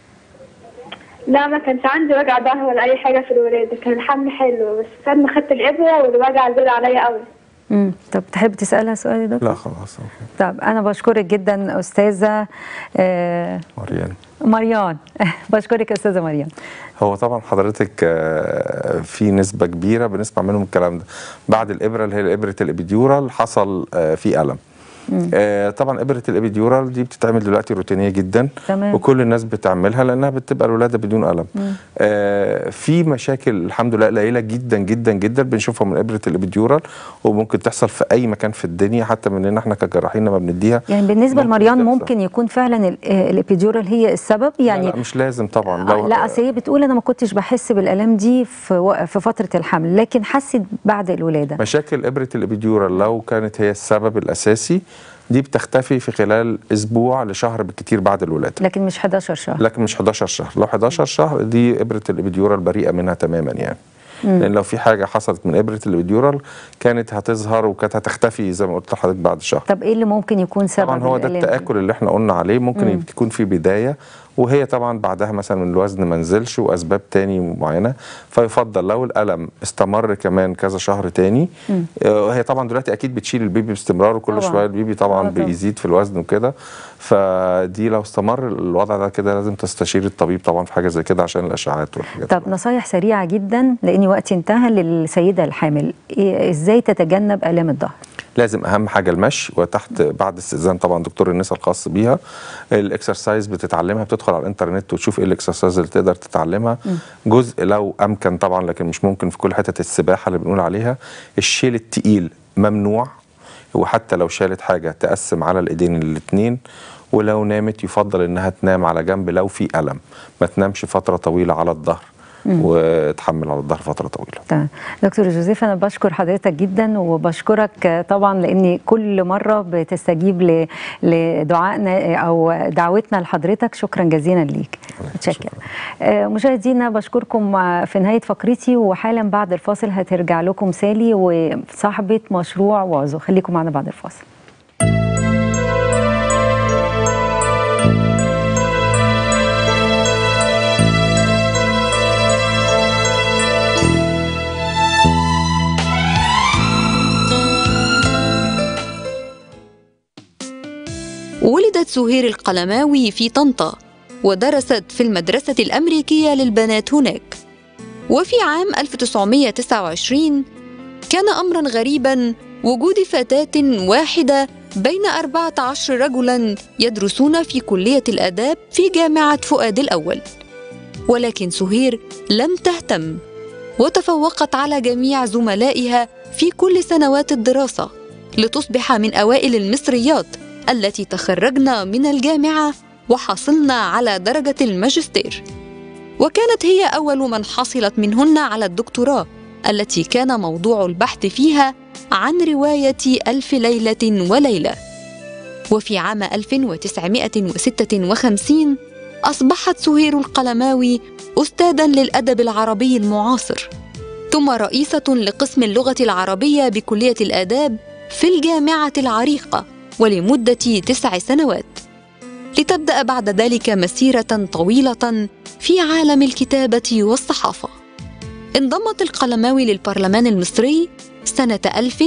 لا ما كانش عندي وجع ظهر ولا اي حاجه في الولاده كان الحمل حلو بس ساعة ما خدت الابره والوجع زاد عليا قوي امم طب تحب تسالها سؤال يا دكتور لا خلاص أوكي. طب انا بشكرك جدا استاذه آه، مريان مريان بشكرك يا استاذه مريم هو طبعا حضرتك آه، في نسبة كبيرة بنسمع منهم الكلام ده بعد الإبرة اللي هي إبرة الإبيديورال حصل آه، في ألم آه، طبعا إبرة الإبيديورال دي بتتعمل دلوقتي روتينية جدا تمام. وكل الناس بتعملها لأنها بتبقى الولادة بدون ألم آه، في مشاكل الحمد لله قليلة جدا جدا جدا بنشوفها من إبرة الإبيديورال وممكن تحصل في أي مكان في الدنيا حتى مننا احنا كجراحين لما بنديها يعني بالنسبه ممكن لمريان تحصل. ممكن يكون فعلا ال- آه، الابيدورال هي السبب يعني لا, لا مش لازم طبعا آه، لا اصل هي بتقول انا ما كنتش بحس بالالام دي في و- في فتره الحمل لكن حست بعد الولاده مشاكل إبرة الإبيديورال لو كانت هي السبب الأساسي دي بتختفي في خلال أسبوع لشهر بالكتير بعد الولادة لكن مش 11 شهر لكن مش 11 شهر لو 11 شهر دي إبرة الإبيديورال بريئة منها تماما يعني لأن لو في حاجة حصلت من إبرة الإبيديورال كانت هتظهر وكانت هتختفي زي ما قلت لحضرتك بعد شهر طب ايه اللي ممكن يكون سبب طبعا هو ده الآلام دي؟ التآكل اللي احنا قلنا عليه ممكن يكون في بداية وهي طبعا بعدها مثلا من الوزن ما نزلش واسباب تاني معينه فيفضل لو الالم استمر كمان كذا شهر تاني آه، هي طبعا دلوقتي اكيد بتشيل البيبي باستمرار وكل طبعاً. شويه البيبي آه، طبعا طبعاً. بيزيد في الوزن وكده فدي لو استمر الوضع ده كده لازم تستشير الطبيب طبعا في حاجه زي كده عشان الاشعاعات والحاجات طب نصايح سريعه جدا لاني وقتي انتهى للسيده الحامل إيه ازاي تتجنب الام الظهر لازم اهم حاجه المشي وتحت بعد استئذان طبعا دكتور النساء الخاص بيها الاكسرسايز بتتعلمها بتدخل على الانترنت وتشوف ايه الاكسرسايز اللي تقدر تتعلمها جزء لو امكن طبعا لكن مش ممكن في كل حته السباحه اللي بنقول عليها الشيل التقيل ممنوع وحتى لو شالت حاجه تقسم على الايدين الاثنين ولو نامت يفضل انها تنام على جنب لو في الم ما تنامش فتره طويله على الظهر وتحمل على الظهر فتره طويله تمام دكتور جوزيف انا بشكر حضرتك جدا وبشكرك آه، طبعا لاني كل مره بتستجيب ل- لدعائنا آه، او دعوتنا لحضرتك شكرا جزيلا ليك متشكر آه، مشاهدينا بشكركم آه، في نهايه فقرتي وحالا بعد الفاصل هترجع لكم سالي وصاحبه مشروع وازو خليكم معنا بعد الفاصل ولدت سهير القلماوي في طنطا ودرست في المدرسة الأمريكية للبنات هناك وفي عام 1929 كان أمرا غريبا وجود فتاة واحدة بين 14 رجلا يدرسون في كلية الآداب في جامعة فؤاد الأول ولكن سهير لم تهتم وتفوقت على جميع زملائها في كل سنوات الدراسة لتصبح من أوائل المصريات التي تخرجن من الجامعة وحصلن على درجة الماجستير وكانت هي أول من حصلت منهن على الدكتوراه التي كان موضوع البحث فيها عن رواية ألف ليلة وليلة وفي عام 1956 أصبحت سهير القلماوي أستاذا للأدب العربي المعاصر ثم رئيسة لقسم اللغة العربية بكلية الآداب في الجامعة العريقة ولمدة تسع سنوات لتبدأ بعد ذلك مسيرة طويلة في عالم الكتابة والصحافة انضمت القلماوي للبرلمان المصري سنة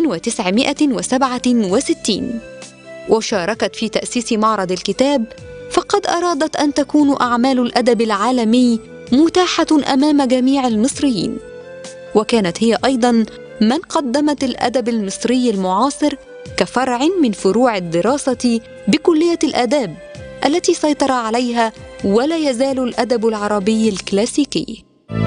1967 وشاركت في تأسيس معرض الكتاب فقد أرادت أن تكون أعمال الأدب العالمي متاحة أمام جميع المصريين وكانت هي أيضا من قدمت الأدب المصري المعاصر كفرع من فروع الدراسة بكلية الآداب التي سيطر عليها ولا يزال الأدب العربي الكلاسيكي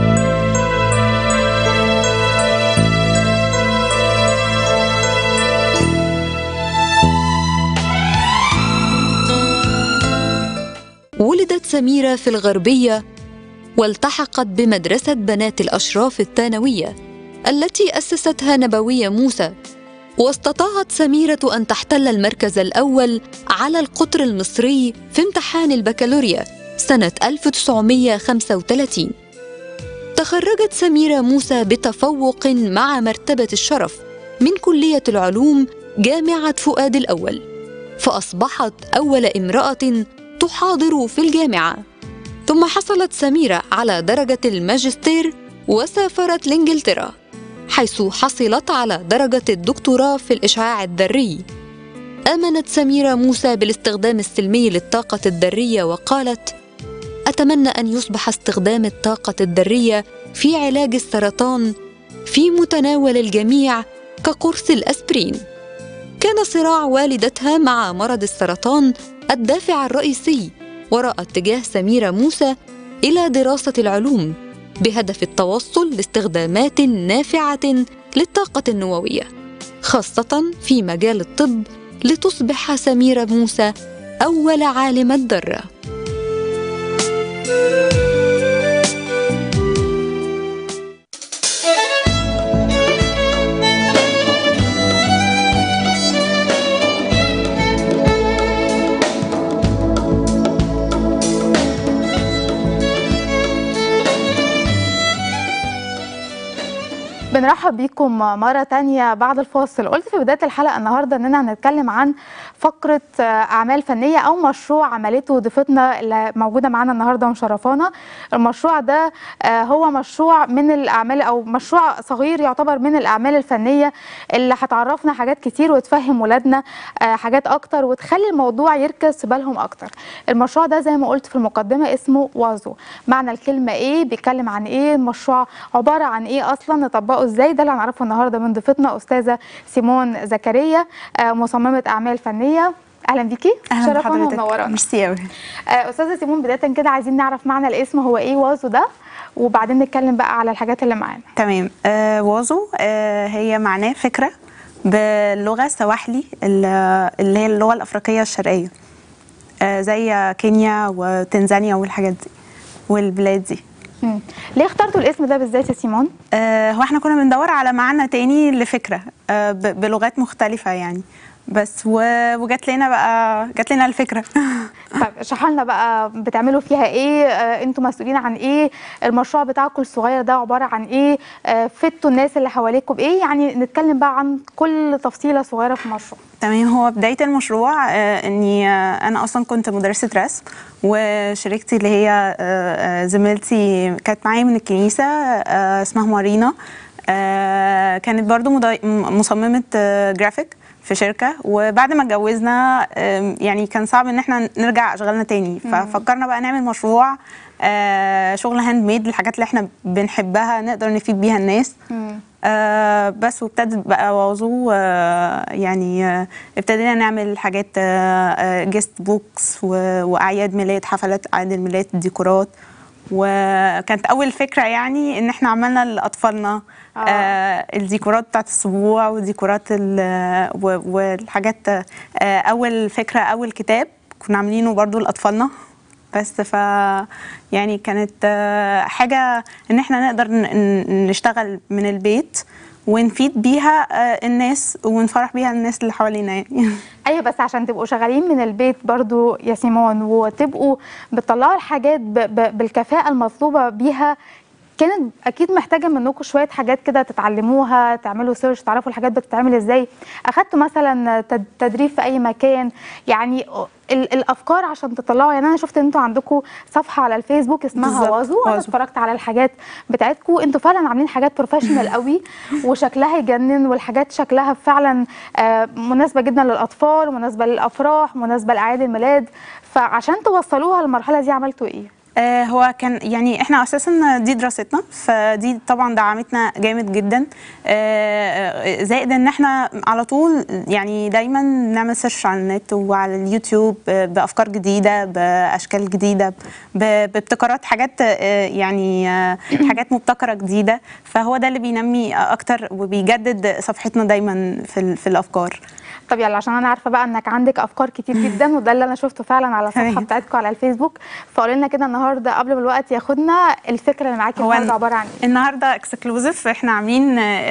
ولدت سميرة في الغربية والتحقت بمدرسة بنات الأشراف الثانوية التي أسستها نبوية موسى واستطاعت سميرة أن تحتل المركز الأول على القطر المصري في امتحان البكالوريا سنة 1935 تخرجت سميرة موسى بتفوق مع مرتبة الشرف من كلية العلوم جامعة فؤاد الأول فأصبحت أول امرأة تحاضر في الجامعة ثم حصلت سميرة على درجة الماجستير وسافرت لإنجلترا حيث حصلت على درجة الدكتوراه في الإشعاع الذري آمنت سميرة موسى بالاستخدام السلمي للطاقة الذرية وقالت: أتمنى أن يصبح استخدام الطاقة الذرية في علاج السرطان في متناول الجميع كقرص الأسبرين. كان صراع والدتها مع مرض السرطان الدافع الرئيسي وراء اتجاه سميرة موسى إلى دراسة العلوم بهدف التوصل لاستخدامات نافعة للطاقة النووية، خاصة في مجال الطب لتصبح سميرة موسى أول عالمة ذرة. بنرحب بيكم مرة تانية بعد الفاصل قلت في بداية الحلقة النهاردة أننا هنتكلم عن فقرة أعمال فنية أو مشروع عملته ضيفتنا اللي موجودة معانا النهاردة ومشرفانا المشروع ده هو مشروع من الأعمال أو مشروع صغير يعتبر من الأعمال الفنية اللي هتعرفنا حاجات كتير وتفهم ولادنا حاجات أكتر وتخلي الموضوع يركز في بالهم أكتر المشروع ده زي ما قلت في المقدمة اسمه وازو معنى الكلمة إيه بيتكلم عن إيه المشروع عبارة عن إيه أصلا نطبقه ازاي ده اللي هنعرفه النهارده من ضيفتنا استاذه سيمون زكريا مصممه اعمال فنيه اهلا بيكي اهلا شرفانا بحضرتك ومنورانا ميرسي قوي استاذه سيمون بدايه كده عايزين نعرف معنى الاسم هو ايه وازو ده وبعدين نتكلم بقى على الحاجات اللي معانا تمام آه وازو آه هي معناه فكره باللغه السواحلي اللي هي اللغه الافريقيه الشرقيه آه زي كينيا وتنزانيا والحاجات دي والبلاد دي مم. ليه اخترتوا الاسم ده بالذات يا سيمون؟ آه هو احنا كنا بندور على معنى تاني لفكره آه بلغات مختلفه يعني بس وجات لنا بقى جات لنا الفكره طب اشرحوا لنا بقى بتعملوا فيها ايه آه انتوا مسؤولين عن ايه المشروع بتاعكم الصغير ده عباره عن ايه آه فدتوا الناس اللي حواليكم بايه يعني نتكلم بقى عن كل تفصيله صغيره في المشروع تمام هو بدايه المشروع آه اني آه انا اصلا كنت مدرسه رسم وشريكتي اللي هي آه زميلتي كانت معايا من الكنيسه آه اسمها مارينا آه كانت برضو مصممه آه جرافيك في شركه وبعد ما اتجوزنا يعني كان صعب ان احنا نرجع اشغالنا تاني ففكرنا بقى نعمل مشروع شغل هاند ميد الحاجات اللي احنا بنحبها نقدر نفيد بيها الناس آه بس وابتدت بقى وازو آه يعني آه ابتدينا نعمل حاجات آه جيست بوكس واعياد ميلاد حفلات اعياد الميلاد ديكورات وكانت اول فكره يعني ان احنا عملنا لاطفالنا آه. آه الديكورات بتاعت الاسبوع وديكورات والحاجات آه اول فكره اول كتاب كنا عاملينه برضو لاطفالنا بس ف يعني كانت آه حاجه ان احنا نقدر نشتغل من البيت ونفيد بيها آه الناس ونفرح بيها الناس اللي حوالينا يعني ايوه بس عشان تبقوا شغالين من البيت برضو يا سيمون وتبقوا بتطلعوا الحاجات ب ب بالكفاءه المطلوبه بيها كانت اكيد محتاجه منكم شويه حاجات كده تتعلموها تعملوا سيرش تعرفوا الحاجات بتتعمل ازاي اخدتوا مثلا تدريب في اي مكان يعني الافكار عشان تطلعوا يعني انا شفت ان انتوا عندكم صفحه على الفيسبوك اسمها وازو انا اتفرجت على الحاجات بتاعتكم انتوا فعلا عاملين حاجات بروفيشنال قوي وشكلها يجنن والحاجات شكلها فعلا مناسبه جدا للاطفال ومناسبه للافراح مناسبه لاعياد الميلاد فعشان توصلوها للمرحله دي عملتوا ايه آه هو كان يعني احنا اساسا دي دراستنا فدي طبعا دعمتنا جامد جدا آه زائد ان احنا على طول يعني دايما نعمل سيرش على النت وعلى اليوتيوب آه بافكار جديده باشكال جديده بابتكارات حاجات يعني حاجات مبتكره جديده فهو ده اللي بينمي اكتر وبيجدد صفحتنا دايما في, في الافكار طب يلا عشان انا عارفه بقى انك عندك افكار كتير جدا وده اللي انا شفته فعلا على الصفحه بتاعتكم على الفيسبوك فقولي لنا كده النهارده قبل ما الوقت ياخدنا الفكره اللي معاكي النهارده عباره عن ايه؟ النهارده اكسكلوزيف احنا عاملين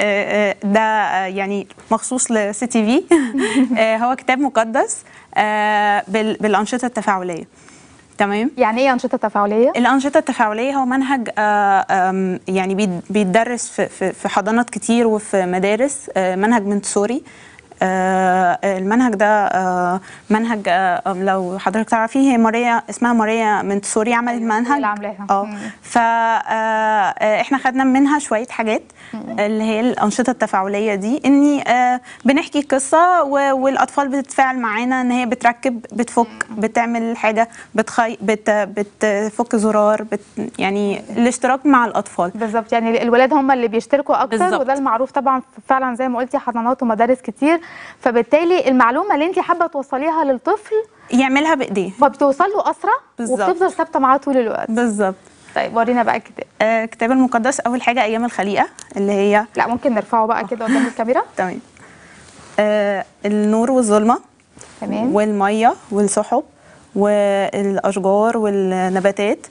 ده يعني مخصوص لسي تي في هو كتاب مقدس بالانشطه التفاعليه تمام يعني ايه انشطه تفاعليه الأنشطة التفاعلية هو منهج آه، آم، يعني بيد- بيتدرس في- في في حضانات كتير وفي مدارس آه، منهج منتسوري آه، المنهج ده آه، منهج آه، لو حضرتك تعرفيه هي ماريا اسمها ماريا منتسوري عملت أيوة، هي منهج اللي عاملاها. اه مم. فاحنا خدنا منها شويه حاجات اللي هي الانشطه التفاعليه دي اني آه، بنحكي قصه و- والاطفال بتتفاعل معانا ان هي بتركب بتفك بتعمل حاجه بتخي بت بتفك زرار بت يعني الاشتراك مع الاطفال بالظبط يعني الولاد هم اللي بيشتركوا اكتر بالظبط. وده المعروف طبعا فعلا زي ما قلتي حضانات ومدارس كتير فبالتالي المعلومه اللي انت حابه توصليها للطفل يعملها بايديه فبتوصل له اسرع بالظبط. وبتفضل ثابته معاه طول الوقت بالظبط طيب ورينا بقى الكتاب آه، الكتاب المقدس اول حاجه ايام الخليقه اللي هي لا ممكن نرفعه بقى كده قدام الكاميرا تمام آه، النور والظلمه تمام والميه والسحب والاشجار والنباتات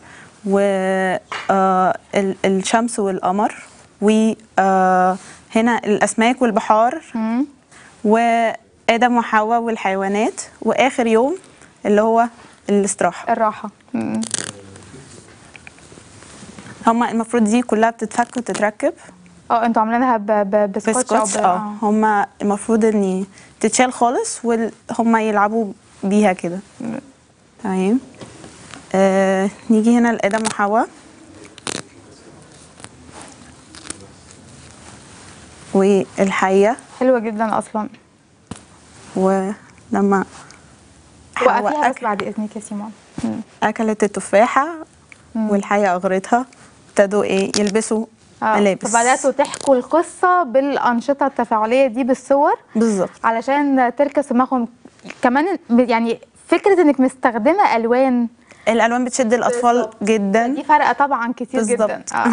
والشمس والقمر وهنا الاسماك والبحار مم. وادم وحواء والحيوانات واخر يوم اللي هو الاستراحه الراحه مم. هما المفروض دي كلها بتتفك وتتركب اه انتوا عاملينها ب- ب- بسكوتش او بسكوتش ب- اه هما المفروض ان تتشال خالص وهما يلعبوا بيها كده تمام آه نيجي هنا لادم وحواء والحيه حلوه جدا اصلا ولما حواء وقفيها بس أك- بعد اذنك يا سيمون مم. اكلت التفاحه والحيه اغرتها ابتدوا ايه يلبسوا آه. ملابس فبداتوا تحكوا القصه بالانشطه التفاعليه دي بالصور بالظبط علشان تركز في دماغهم كمان يعني فكره انك مستخدمه الوان الالوان بتشد الاطفال بالظبط. جدا دي فرقه طبعا كتير جدا بالظبط. آه.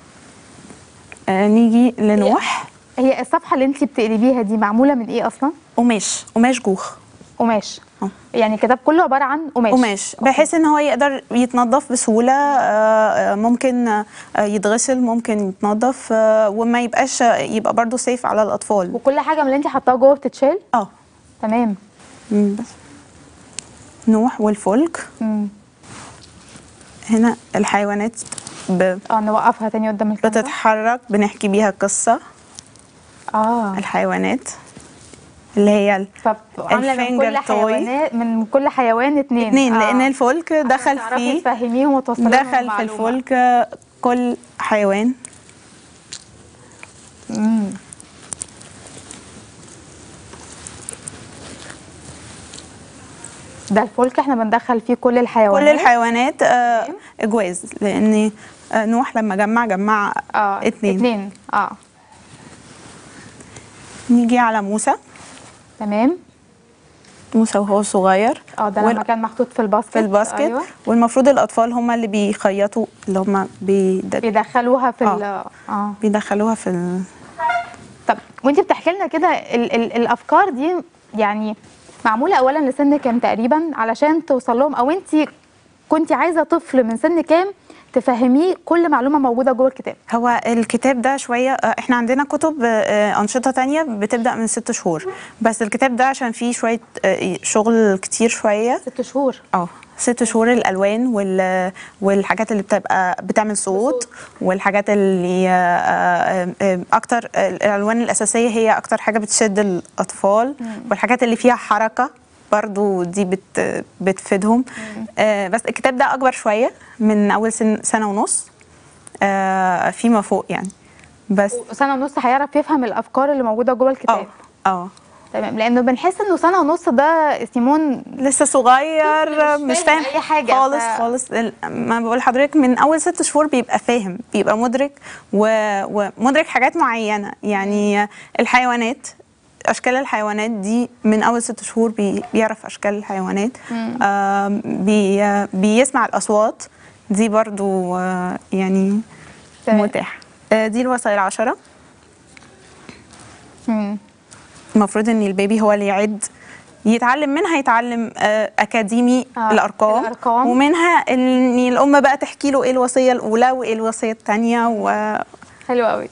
آه نيجي لنوح هي الصفحه اللي انت بتقلبيها دي معموله من ايه اصلا قماش قماش جوخ قماش آه. يعني الكتاب كله عباره عن قماش قماش بحيث ان هو يقدر يتنظف بسهوله آه، آه، ممكن آه، يتغسل ممكن يتنظف آه، وما يبقاش يبقى برضو سيف على الاطفال وكل حاجه من اللي انت حطاها جوه بتتشال اه تمام مم، بس نوح والفلك مم. هنا الحيوانات ب- اه نوقفها تاني قدام الكاميرا بتتحرك بنحكي بيها قصه اه الحيوانات اللي هي ال- فعامله من الفينجر كل توي. حيوانات من كل حيوان اتنين اتنين آه. لان الفلك دخل تعرفي فيه تفهميهم وتوصلي لهم دخل في المعلومة. الفلك كل حيوان مم. ده الفلك احنا بندخل فيه كل الحيوانات كل الحيوانات آه، جواز لان آه، نوح لما جمع جمع اه اتنين. اتنين اه نيجي على موسى تمام موسى وهو صغير اه ده وال- لما كان محطوط في الباسكت في الباسكت ايوه والمفروض الاطفال هم اللي بيخيطوا اللي هم بيد- بيدخلوها في ال آه. اه بيدخلوها في ال... طب وانت بتحكي لنا كده ال ال الافكار دي يعني معموله اولا لسن كام تقريبا علشان توصل لهم او انت كنت عايزه طفل من سن كام تفهميه كل معلومه موجوده جوه الكتاب هو الكتاب ده شوية آه، احنا عندنا كتب آه، أنشطة تانية بتبدأ من ست شهور بس الكتاب ده عشان فيه شوية آه، شغل كتير شوية ست شهور اه ست شهور الالوان وال والحاجات اللي بتبقى بتعمل صوت والحاجات اللي آه، آه، آه، اكتر الالوان الاساسيه هي اكتر حاجه بتشد الاطفال والحاجات اللي فيها حركه برضو دي بت بتفيدهم آه، بس الكتاب ده اكبر شويه من اول سن سنه ونص آه، فيما فوق يعني بس سنه ونص هيعرف يفهم الافكار اللي موجوده جوه اه الكتاب اه تمام لانه بنحس انه سنه ونص ده سيمون لسه صغير مش مش فاهم فاهم أي حاجة، خالص ف- خالص ال- ما بقول لحضرتك من اول ست شهور بيبقى فاهم بيبقى مدرك و- ومدرك حاجات معينه يعني الحيوانات اشكال الحيوانات دي من اول ست شهور بي بيعرف اشكال الحيوانات آم، بي بيسمع الاصوات دي برضو آه، يعني تمام. متاح آه، دي الوصايا العشره مم. المفروض ان البيبي هو اللي يعد يتعلم منها يتعلم آه، اكاديمي آه، آه الارقام الأرقام. ومنها ان الام بقى تحكي له ايه الوصيه الاولى وايه الوصيه الثانيه حلو قوي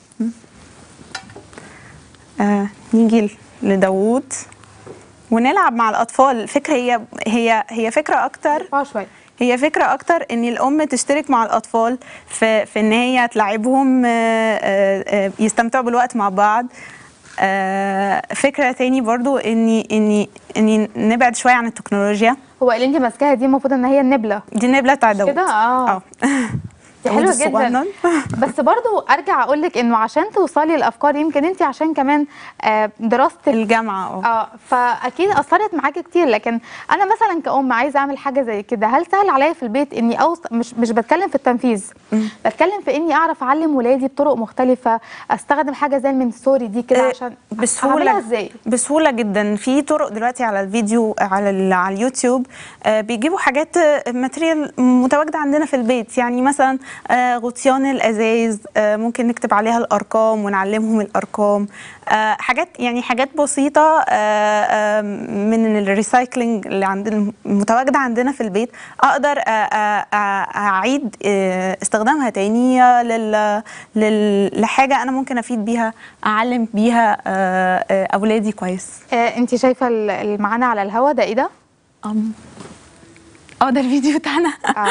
ونيجي لداوود ونلعب مع الاطفال الفكره هي هي هي فكره اكتر اه شويه هي فكره اكتر ان الام تشترك مع الاطفال في في ان هي تلعبهم آه، آه، آه، يستمتعوا بالوقت مع بعض آه، فكره تاني برضو اني اني اني نبعد شويه عن التكنولوجيا هو اللي انت ماسكاها دي المفروض ان هي النبله دي النبله بتاع داود كده اه اه دي داود حلوه الصغنن. جدا بس برضو ارجع اقول لك انه عشان توصلي الافكار يمكن انت عشان كمان آه، دراستك الجامعه اه اه فاكيد اثرت معاكي كتير لكن انا مثلا كأم عايزه اعمل حاجه زي كده هل سهل عليا في البيت اني اوص مش مش بتكلم في التنفيذ بتكلم في اني اعرف اعلم ولادي بطرق مختلفه استخدم حاجه زي المنسوري دي كده آه، عشان بسهوله أعملها ازاي بسهوله جدا في طرق دلوقتي على الفيديو على ال- على اليوتيوب آه، بيجيبوا حاجات آه، ماتريال متواجده عندنا في البيت يعني مثلا آه، غطيان الازاز آه، ممكن نكتب عليها الارقام ونعلمهم الارقام آه، حاجات يعني حاجات بسيطه آه، آه، من الريسايكلينج اللي عندنا متواجده عندنا في البيت اقدر آه، آه، آه، اعيد آه، استخدامها تاني آه، لل لل- لحاجه انا ممكن افيد بيها اعلم بيها آه، آه، اولادي كويس آه انت شايفه ال- اللي معانا على الهوا ده ايه ده أم. اه ده الفيديو بتاعنا آه.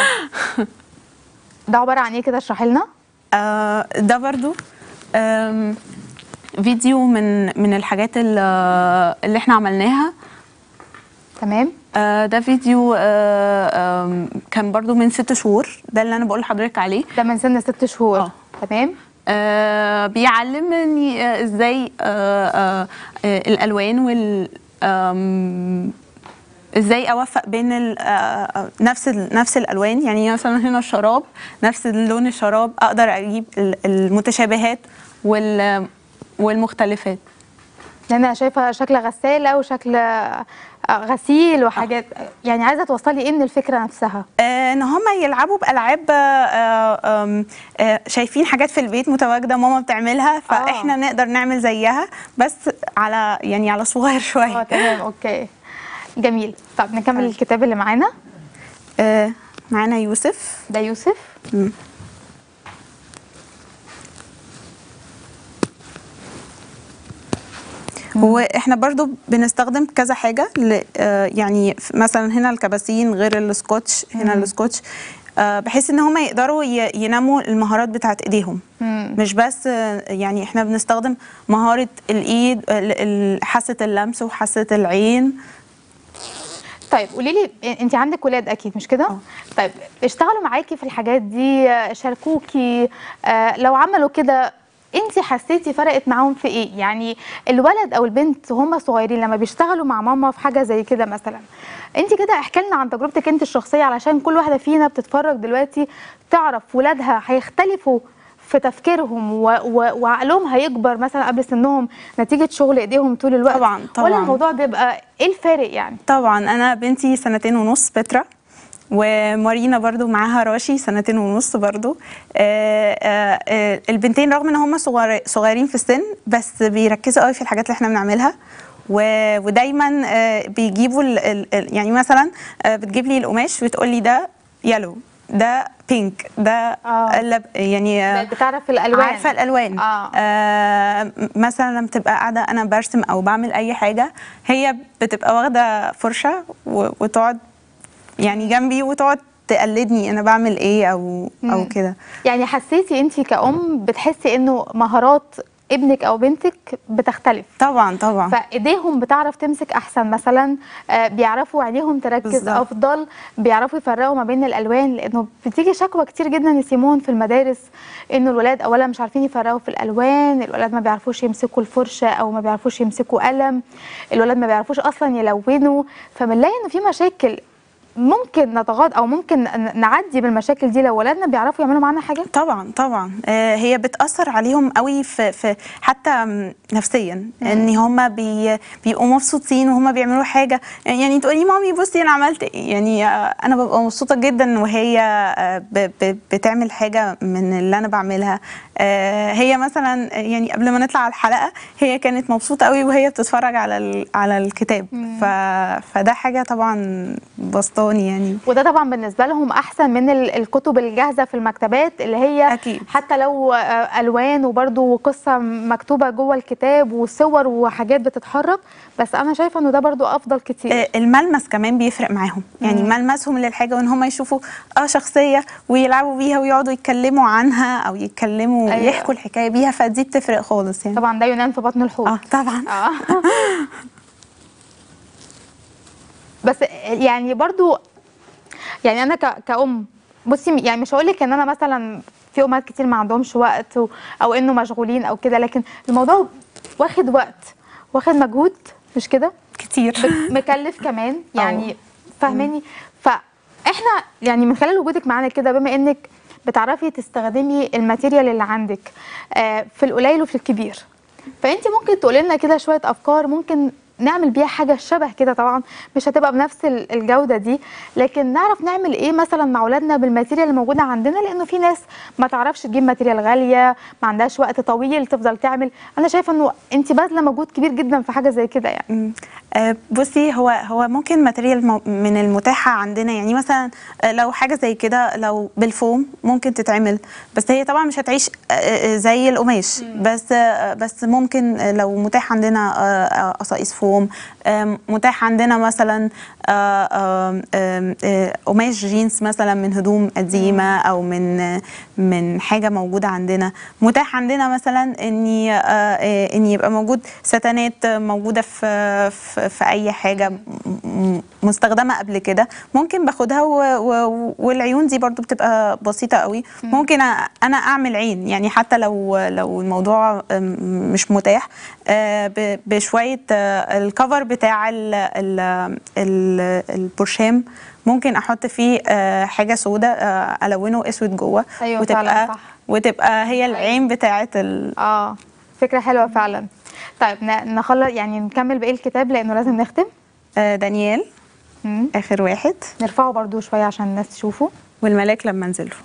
ده عباره عن ايه كده اشرحي لنا آه، ده برضو آم، فيديو من من الحاجات اللي اللي احنا عملناها تمام آه، ده فيديو آه، آم، كان برضو من ست شهور ده اللي انا بقول لحضرتك عليه ده من سن ست شهور آه. تمام آه، بيعلمني آه، ازاي آه، آه، آه، الالوان وال آم، ازاي اوفق بين ال- آه، آه، نفس ال- نفس الالوان يعني مثلا هنا الشراب نفس لون الشراب اقدر اجيب ال- المتشابهات وال والمختلفات لان انا شايفه شكل غساله وشكل آه، غسيل وحاجات يعني عايزه توصلي ايه من الفكره نفسها آه، ان هم يلعبوا بالعاب آه، آم، آه، شايفين حاجات في البيت متواجده ماما بتعملها فاحنا نقدر نعمل زيها بس على يعني على صغير اه شويه تمام اوكي جميل طب نكمل الكتاب اللي معانا آه، معانا يوسف ده يوسف مم. هو احنا برضو بنستخدم كذا حاجة ل- آه، يعني ف- مثلا هنا الكباسين غير السكوتش هنا السكوتش آه، بحيث ان هم يقدروا ي- ينموا المهارات بتاعت ايديهم مم. مش بس آه، يعني احنا بنستخدم مهارة الايد ال- ال- حاسة اللمس وحاسة العين طيب قولي لي انت عندك ولاد اكيد مش كده طيب اشتغلوا معاكي في الحاجات دي آه، شاركوكي آه، لو عملوا كده انت حسيتي فرقت معاهم في ايه يعني الولد او البنت هم صغيرين لما بيشتغلوا مع ماما في حاجه زي كده مثلا انت كده احكي لنا عن تجربتك انت الشخصيه علشان كل واحده فينا بتتفرج دلوقتي تعرف ولادها هيختلفوا في تفكيرهم و... و... وعقلهم هيكبر مثلا قبل سنهم نتيجه شغل ايديهم طول الوقت طبعاً، ولا طبعاً. الموضوع بيبقى ايه الفارق يعني طبعا انا بنتي سنتين ونص بترا ومارينا برضو معاها راشي سنتين ونص برضو آه، آه، آه، البنتين رغم ان هم صغار صغيرين في السن بس بيركزوا قوي في الحاجات اللي احنا بنعملها و- ودايما آه، بيجيبوا ال- ال- ال- يعني مثلا آه، بتجيب لي القماش وتقول لي ده يلو ده بينك ده آه. لب- يعني آه، بتعرف الالوان عارفه الالوان آه. آه م- مثلا لما تبقى قاعده انا برسم او بعمل اي حاجه هي بتبقى واخده فرشه و- وتقعد يعني جنبي وتقعد تقلدني انا بعمل ايه او او مم. كده يعني حسيتي انت كأم بتحسي انه مهارات ابنك او بنتك بتختلف طبعا طبعا فايديهم بتعرف تمسك احسن مثلا آه، بيعرفوا عينيهم تركز بالظبط. افضل بيعرفوا يفرقوا ما بين الالوان لانه بتيجي شكوى كتير جدا يا سيمون في المدارس انه الولاد اولا مش عارفين يفرقوا في الالوان الولاد ما بيعرفوش يمسكوا الفرشه او ما بيعرفوش يمسكوا قلم الولاد ما بيعرفوش اصلا يلونوا فبنلاقي انه في مشاكل ممكن نتغاضى او ممكن ن- نعدي بالمشاكل دي لو ولادنا بيعرفوا يعملوا معانا حاجه طبعا طبعا آه، هي بتاثر عليهم قوي في, في حتى م، نفسيا ان هم بي بيبقوا مبسوطين وهم بيعملوا حاجه يعني تقولي مامي بصي انا عملت إيه؟ يعني آه، انا ببقى مبسوطه جدا وهي آه، ب- ب- بتعمل حاجه من اللي انا بعملها آه، هي مثلا يعني قبل ما نطلع على الحلقه هي كانت مبسوطه قوي وهي بتتفرج على ال- على الكتاب ف... فده حاجه طبعا بسطاني يعني وده طبعا بالنسبه لهم احسن من ال- الكتب الجاهزه في المكتبات اللي هي أكيد. حتى لو آه، الوان وبرده قصه مكتوبه جوه الكتاب وصور وحاجات بتتحرك بس انا شايفه انه ده برده افضل كتير آه، الملمس كمان بيفرق معاهم يعني ملمسهم للحاجه وان هم يشوفوا اه شخصيه ويلعبوا بيها ويقعدوا يتكلموا عنها او يتكلموا أيوة. يحكوا الحكايه بيها فدي بتفرق خالص يعني طبعا ده ينام في بطن الحوت اه طبعا اه بس يعني برضو يعني انا ك- كأم بصي يعني مش هقول لك ان انا مثلا في امهات كتير ما عندهمش وقت و- او انه مشغولين او كده لكن الموضوع واخد وقت واخد مجهود مش كده كتير مكلف كمان يعني فاهماني فاحنا يعني من خلال وجودك معانا كده بما انك بتعرفي تستخدمي الماتيريال اللي عندك آه، في القليل وفي الكبير فانت ممكن تقولي لنا كده شويه افكار ممكن نعمل بيها حاجه شبه كده طبعا مش هتبقى بنفس ال- الجوده دي لكن نعرف نعمل ايه مثلا مع اولادنا بالماتيريال اللي موجوده عندنا لانه في ناس ما تعرفش تجيب ماتيريال غاليه ما عندهاش وقت طويل تفضل تعمل انا شايفه انه انت باذله مجهود كبير جدا في حاجه زي كده يعني مم. آه، بصي هو هو ممكن ماتيريال مو- من المتاحه عندنا يعني مثلا آه، لو حاجه زي كده لو بالفوم ممكن تتعمل بس هي طبعا مش هتعيش آه، آه، زي القماش بس آه، بس ممكن آه، لو متاح عندنا آه، آه، قصاقيس فوم آم، متاح عندنا مثلا آه، آم، آم، آه، قماش جينز مثلا من هدوم قديمه او من آه، من حاجه موجوده عندنا متاح عندنا مثلا اني آه، آه، ان يبقى موجود ستانات موجوده في في, في اي حاجه م- م- مستخدمه قبل كده ممكن باخدها و- و- والعيون دي برضو بتبقى بسيطه قوي ممكن أ- انا اعمل عين يعني حتى لو لو الموضوع آم، مش متاح آه، ب- بشويه آه، الكفر بتاع ال- ال- ال- البرشام ممكن احط فيه آه، حاجه سوداء آه، الونه اسود جوه أيوة فعلاً، وتبقى صح. وتبقى هي العين بتاعه ال... اه فكره حلوه فعلا طيب ن- نخلص يعني نكمل باقي الكتاب لانه لازم نختم آه، دانيال مم. اخر واحد نرفعه برضو شويه عشان الناس تشوفه والملاك لما نزلوا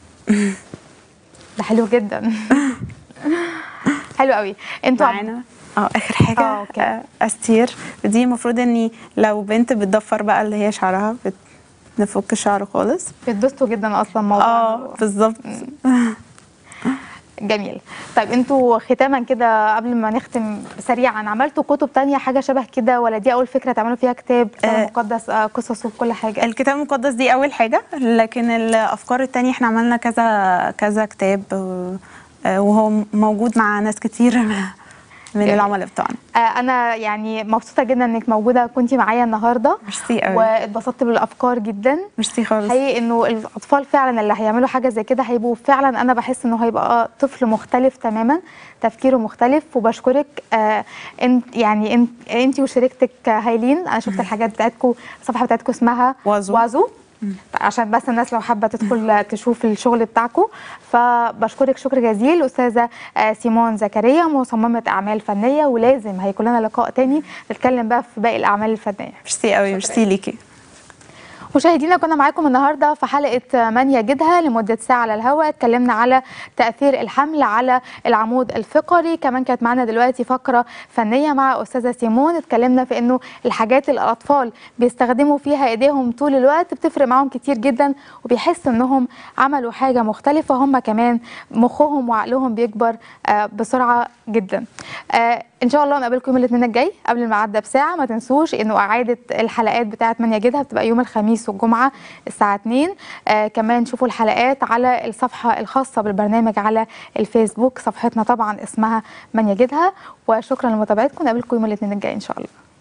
ده حلو جدا حلو قوي انتوا عم- معانا اه اخر حاجه آه، أوكي. آه، استير دي المفروض اني لو بنت بتضفر بقى اللي هي شعرها بت... نفك الشعر خالص بتبسطوا جدا اصلا موضوع اه بالظبط جميل طيب انتوا ختاما كده قبل ما نختم سريعا عملتوا كتب تانية حاجه شبه كده ولا دي اول فكره تعملوا فيها كتاب كتاب آه. مقدس آه قصص وكل حاجه الكتاب المقدس دي اول حاجه لكن الافكار التانية احنا عملنا كذا كذا كتاب آه، آه، وهو موجود مع ناس كتير من جميل. العملاء بتوعنا آه انا يعني مبسوطه جدا انك موجوده كنتي معايا النهارده ميرسي قوي واتبسطت بالافكار جدا ميرسي خالص حقيقي انه الاطفال فعلا اللي هيعملوا حاجه زي كده هيبقوا فعلا انا بحس انه هيبقى طفل مختلف تماما تفكيره مختلف وبشكرك آه انت يعني انت انت وشريكتك هايلين انا شفت الحاجات بتاعتكم الصفحه بتاعتكم اسمها وازو. وازو عشان بس الناس لو حابه تدخل تشوف الشغل بتاعكم فبشكرك شكر جزيل استاذه آه، سيمون زكريا مصممه اعمال فنيه ولازم هيكون لنا لقاء تاني نتكلم بقى في باقي الاعمال الفنيه ميرسي قوي ميرسي ليكي مشاهدينا كنا معاكم النهارده في حلقه من يجدها لمده ساعه على الهواء اتكلمنا على تاثير الحمل على العمود الفقري كمان كانت معانا دلوقتي فقره فنيه مع استاذه سيمون اتكلمنا في انه الحاجات اللي الاطفال بيستخدموا فيها ايديهم طول الوقت بتفرق معاهم كتير جدا وبيحسوا انهم عملوا حاجه مختلفه هم كمان مخهم وعقلهم بيكبر آه، بسرعه جدا آه، ان شاء الله نقابلكم يوم الاثنين الجاي قبل الميعاد ده بساعه ما تنسوش انه اعاده الحلقات بتاعه من يجدها بتبقى يوم الخميس والجمعه الساعه 2 آه كمان شوفوا الحلقات على الصفحه الخاصه بالبرنامج على الفيسبوك صفحتنا طبعا اسمها من يجدها وشكرا لمتابعتكم نقابلكم يوم الاثنين الجاي ان شاء الله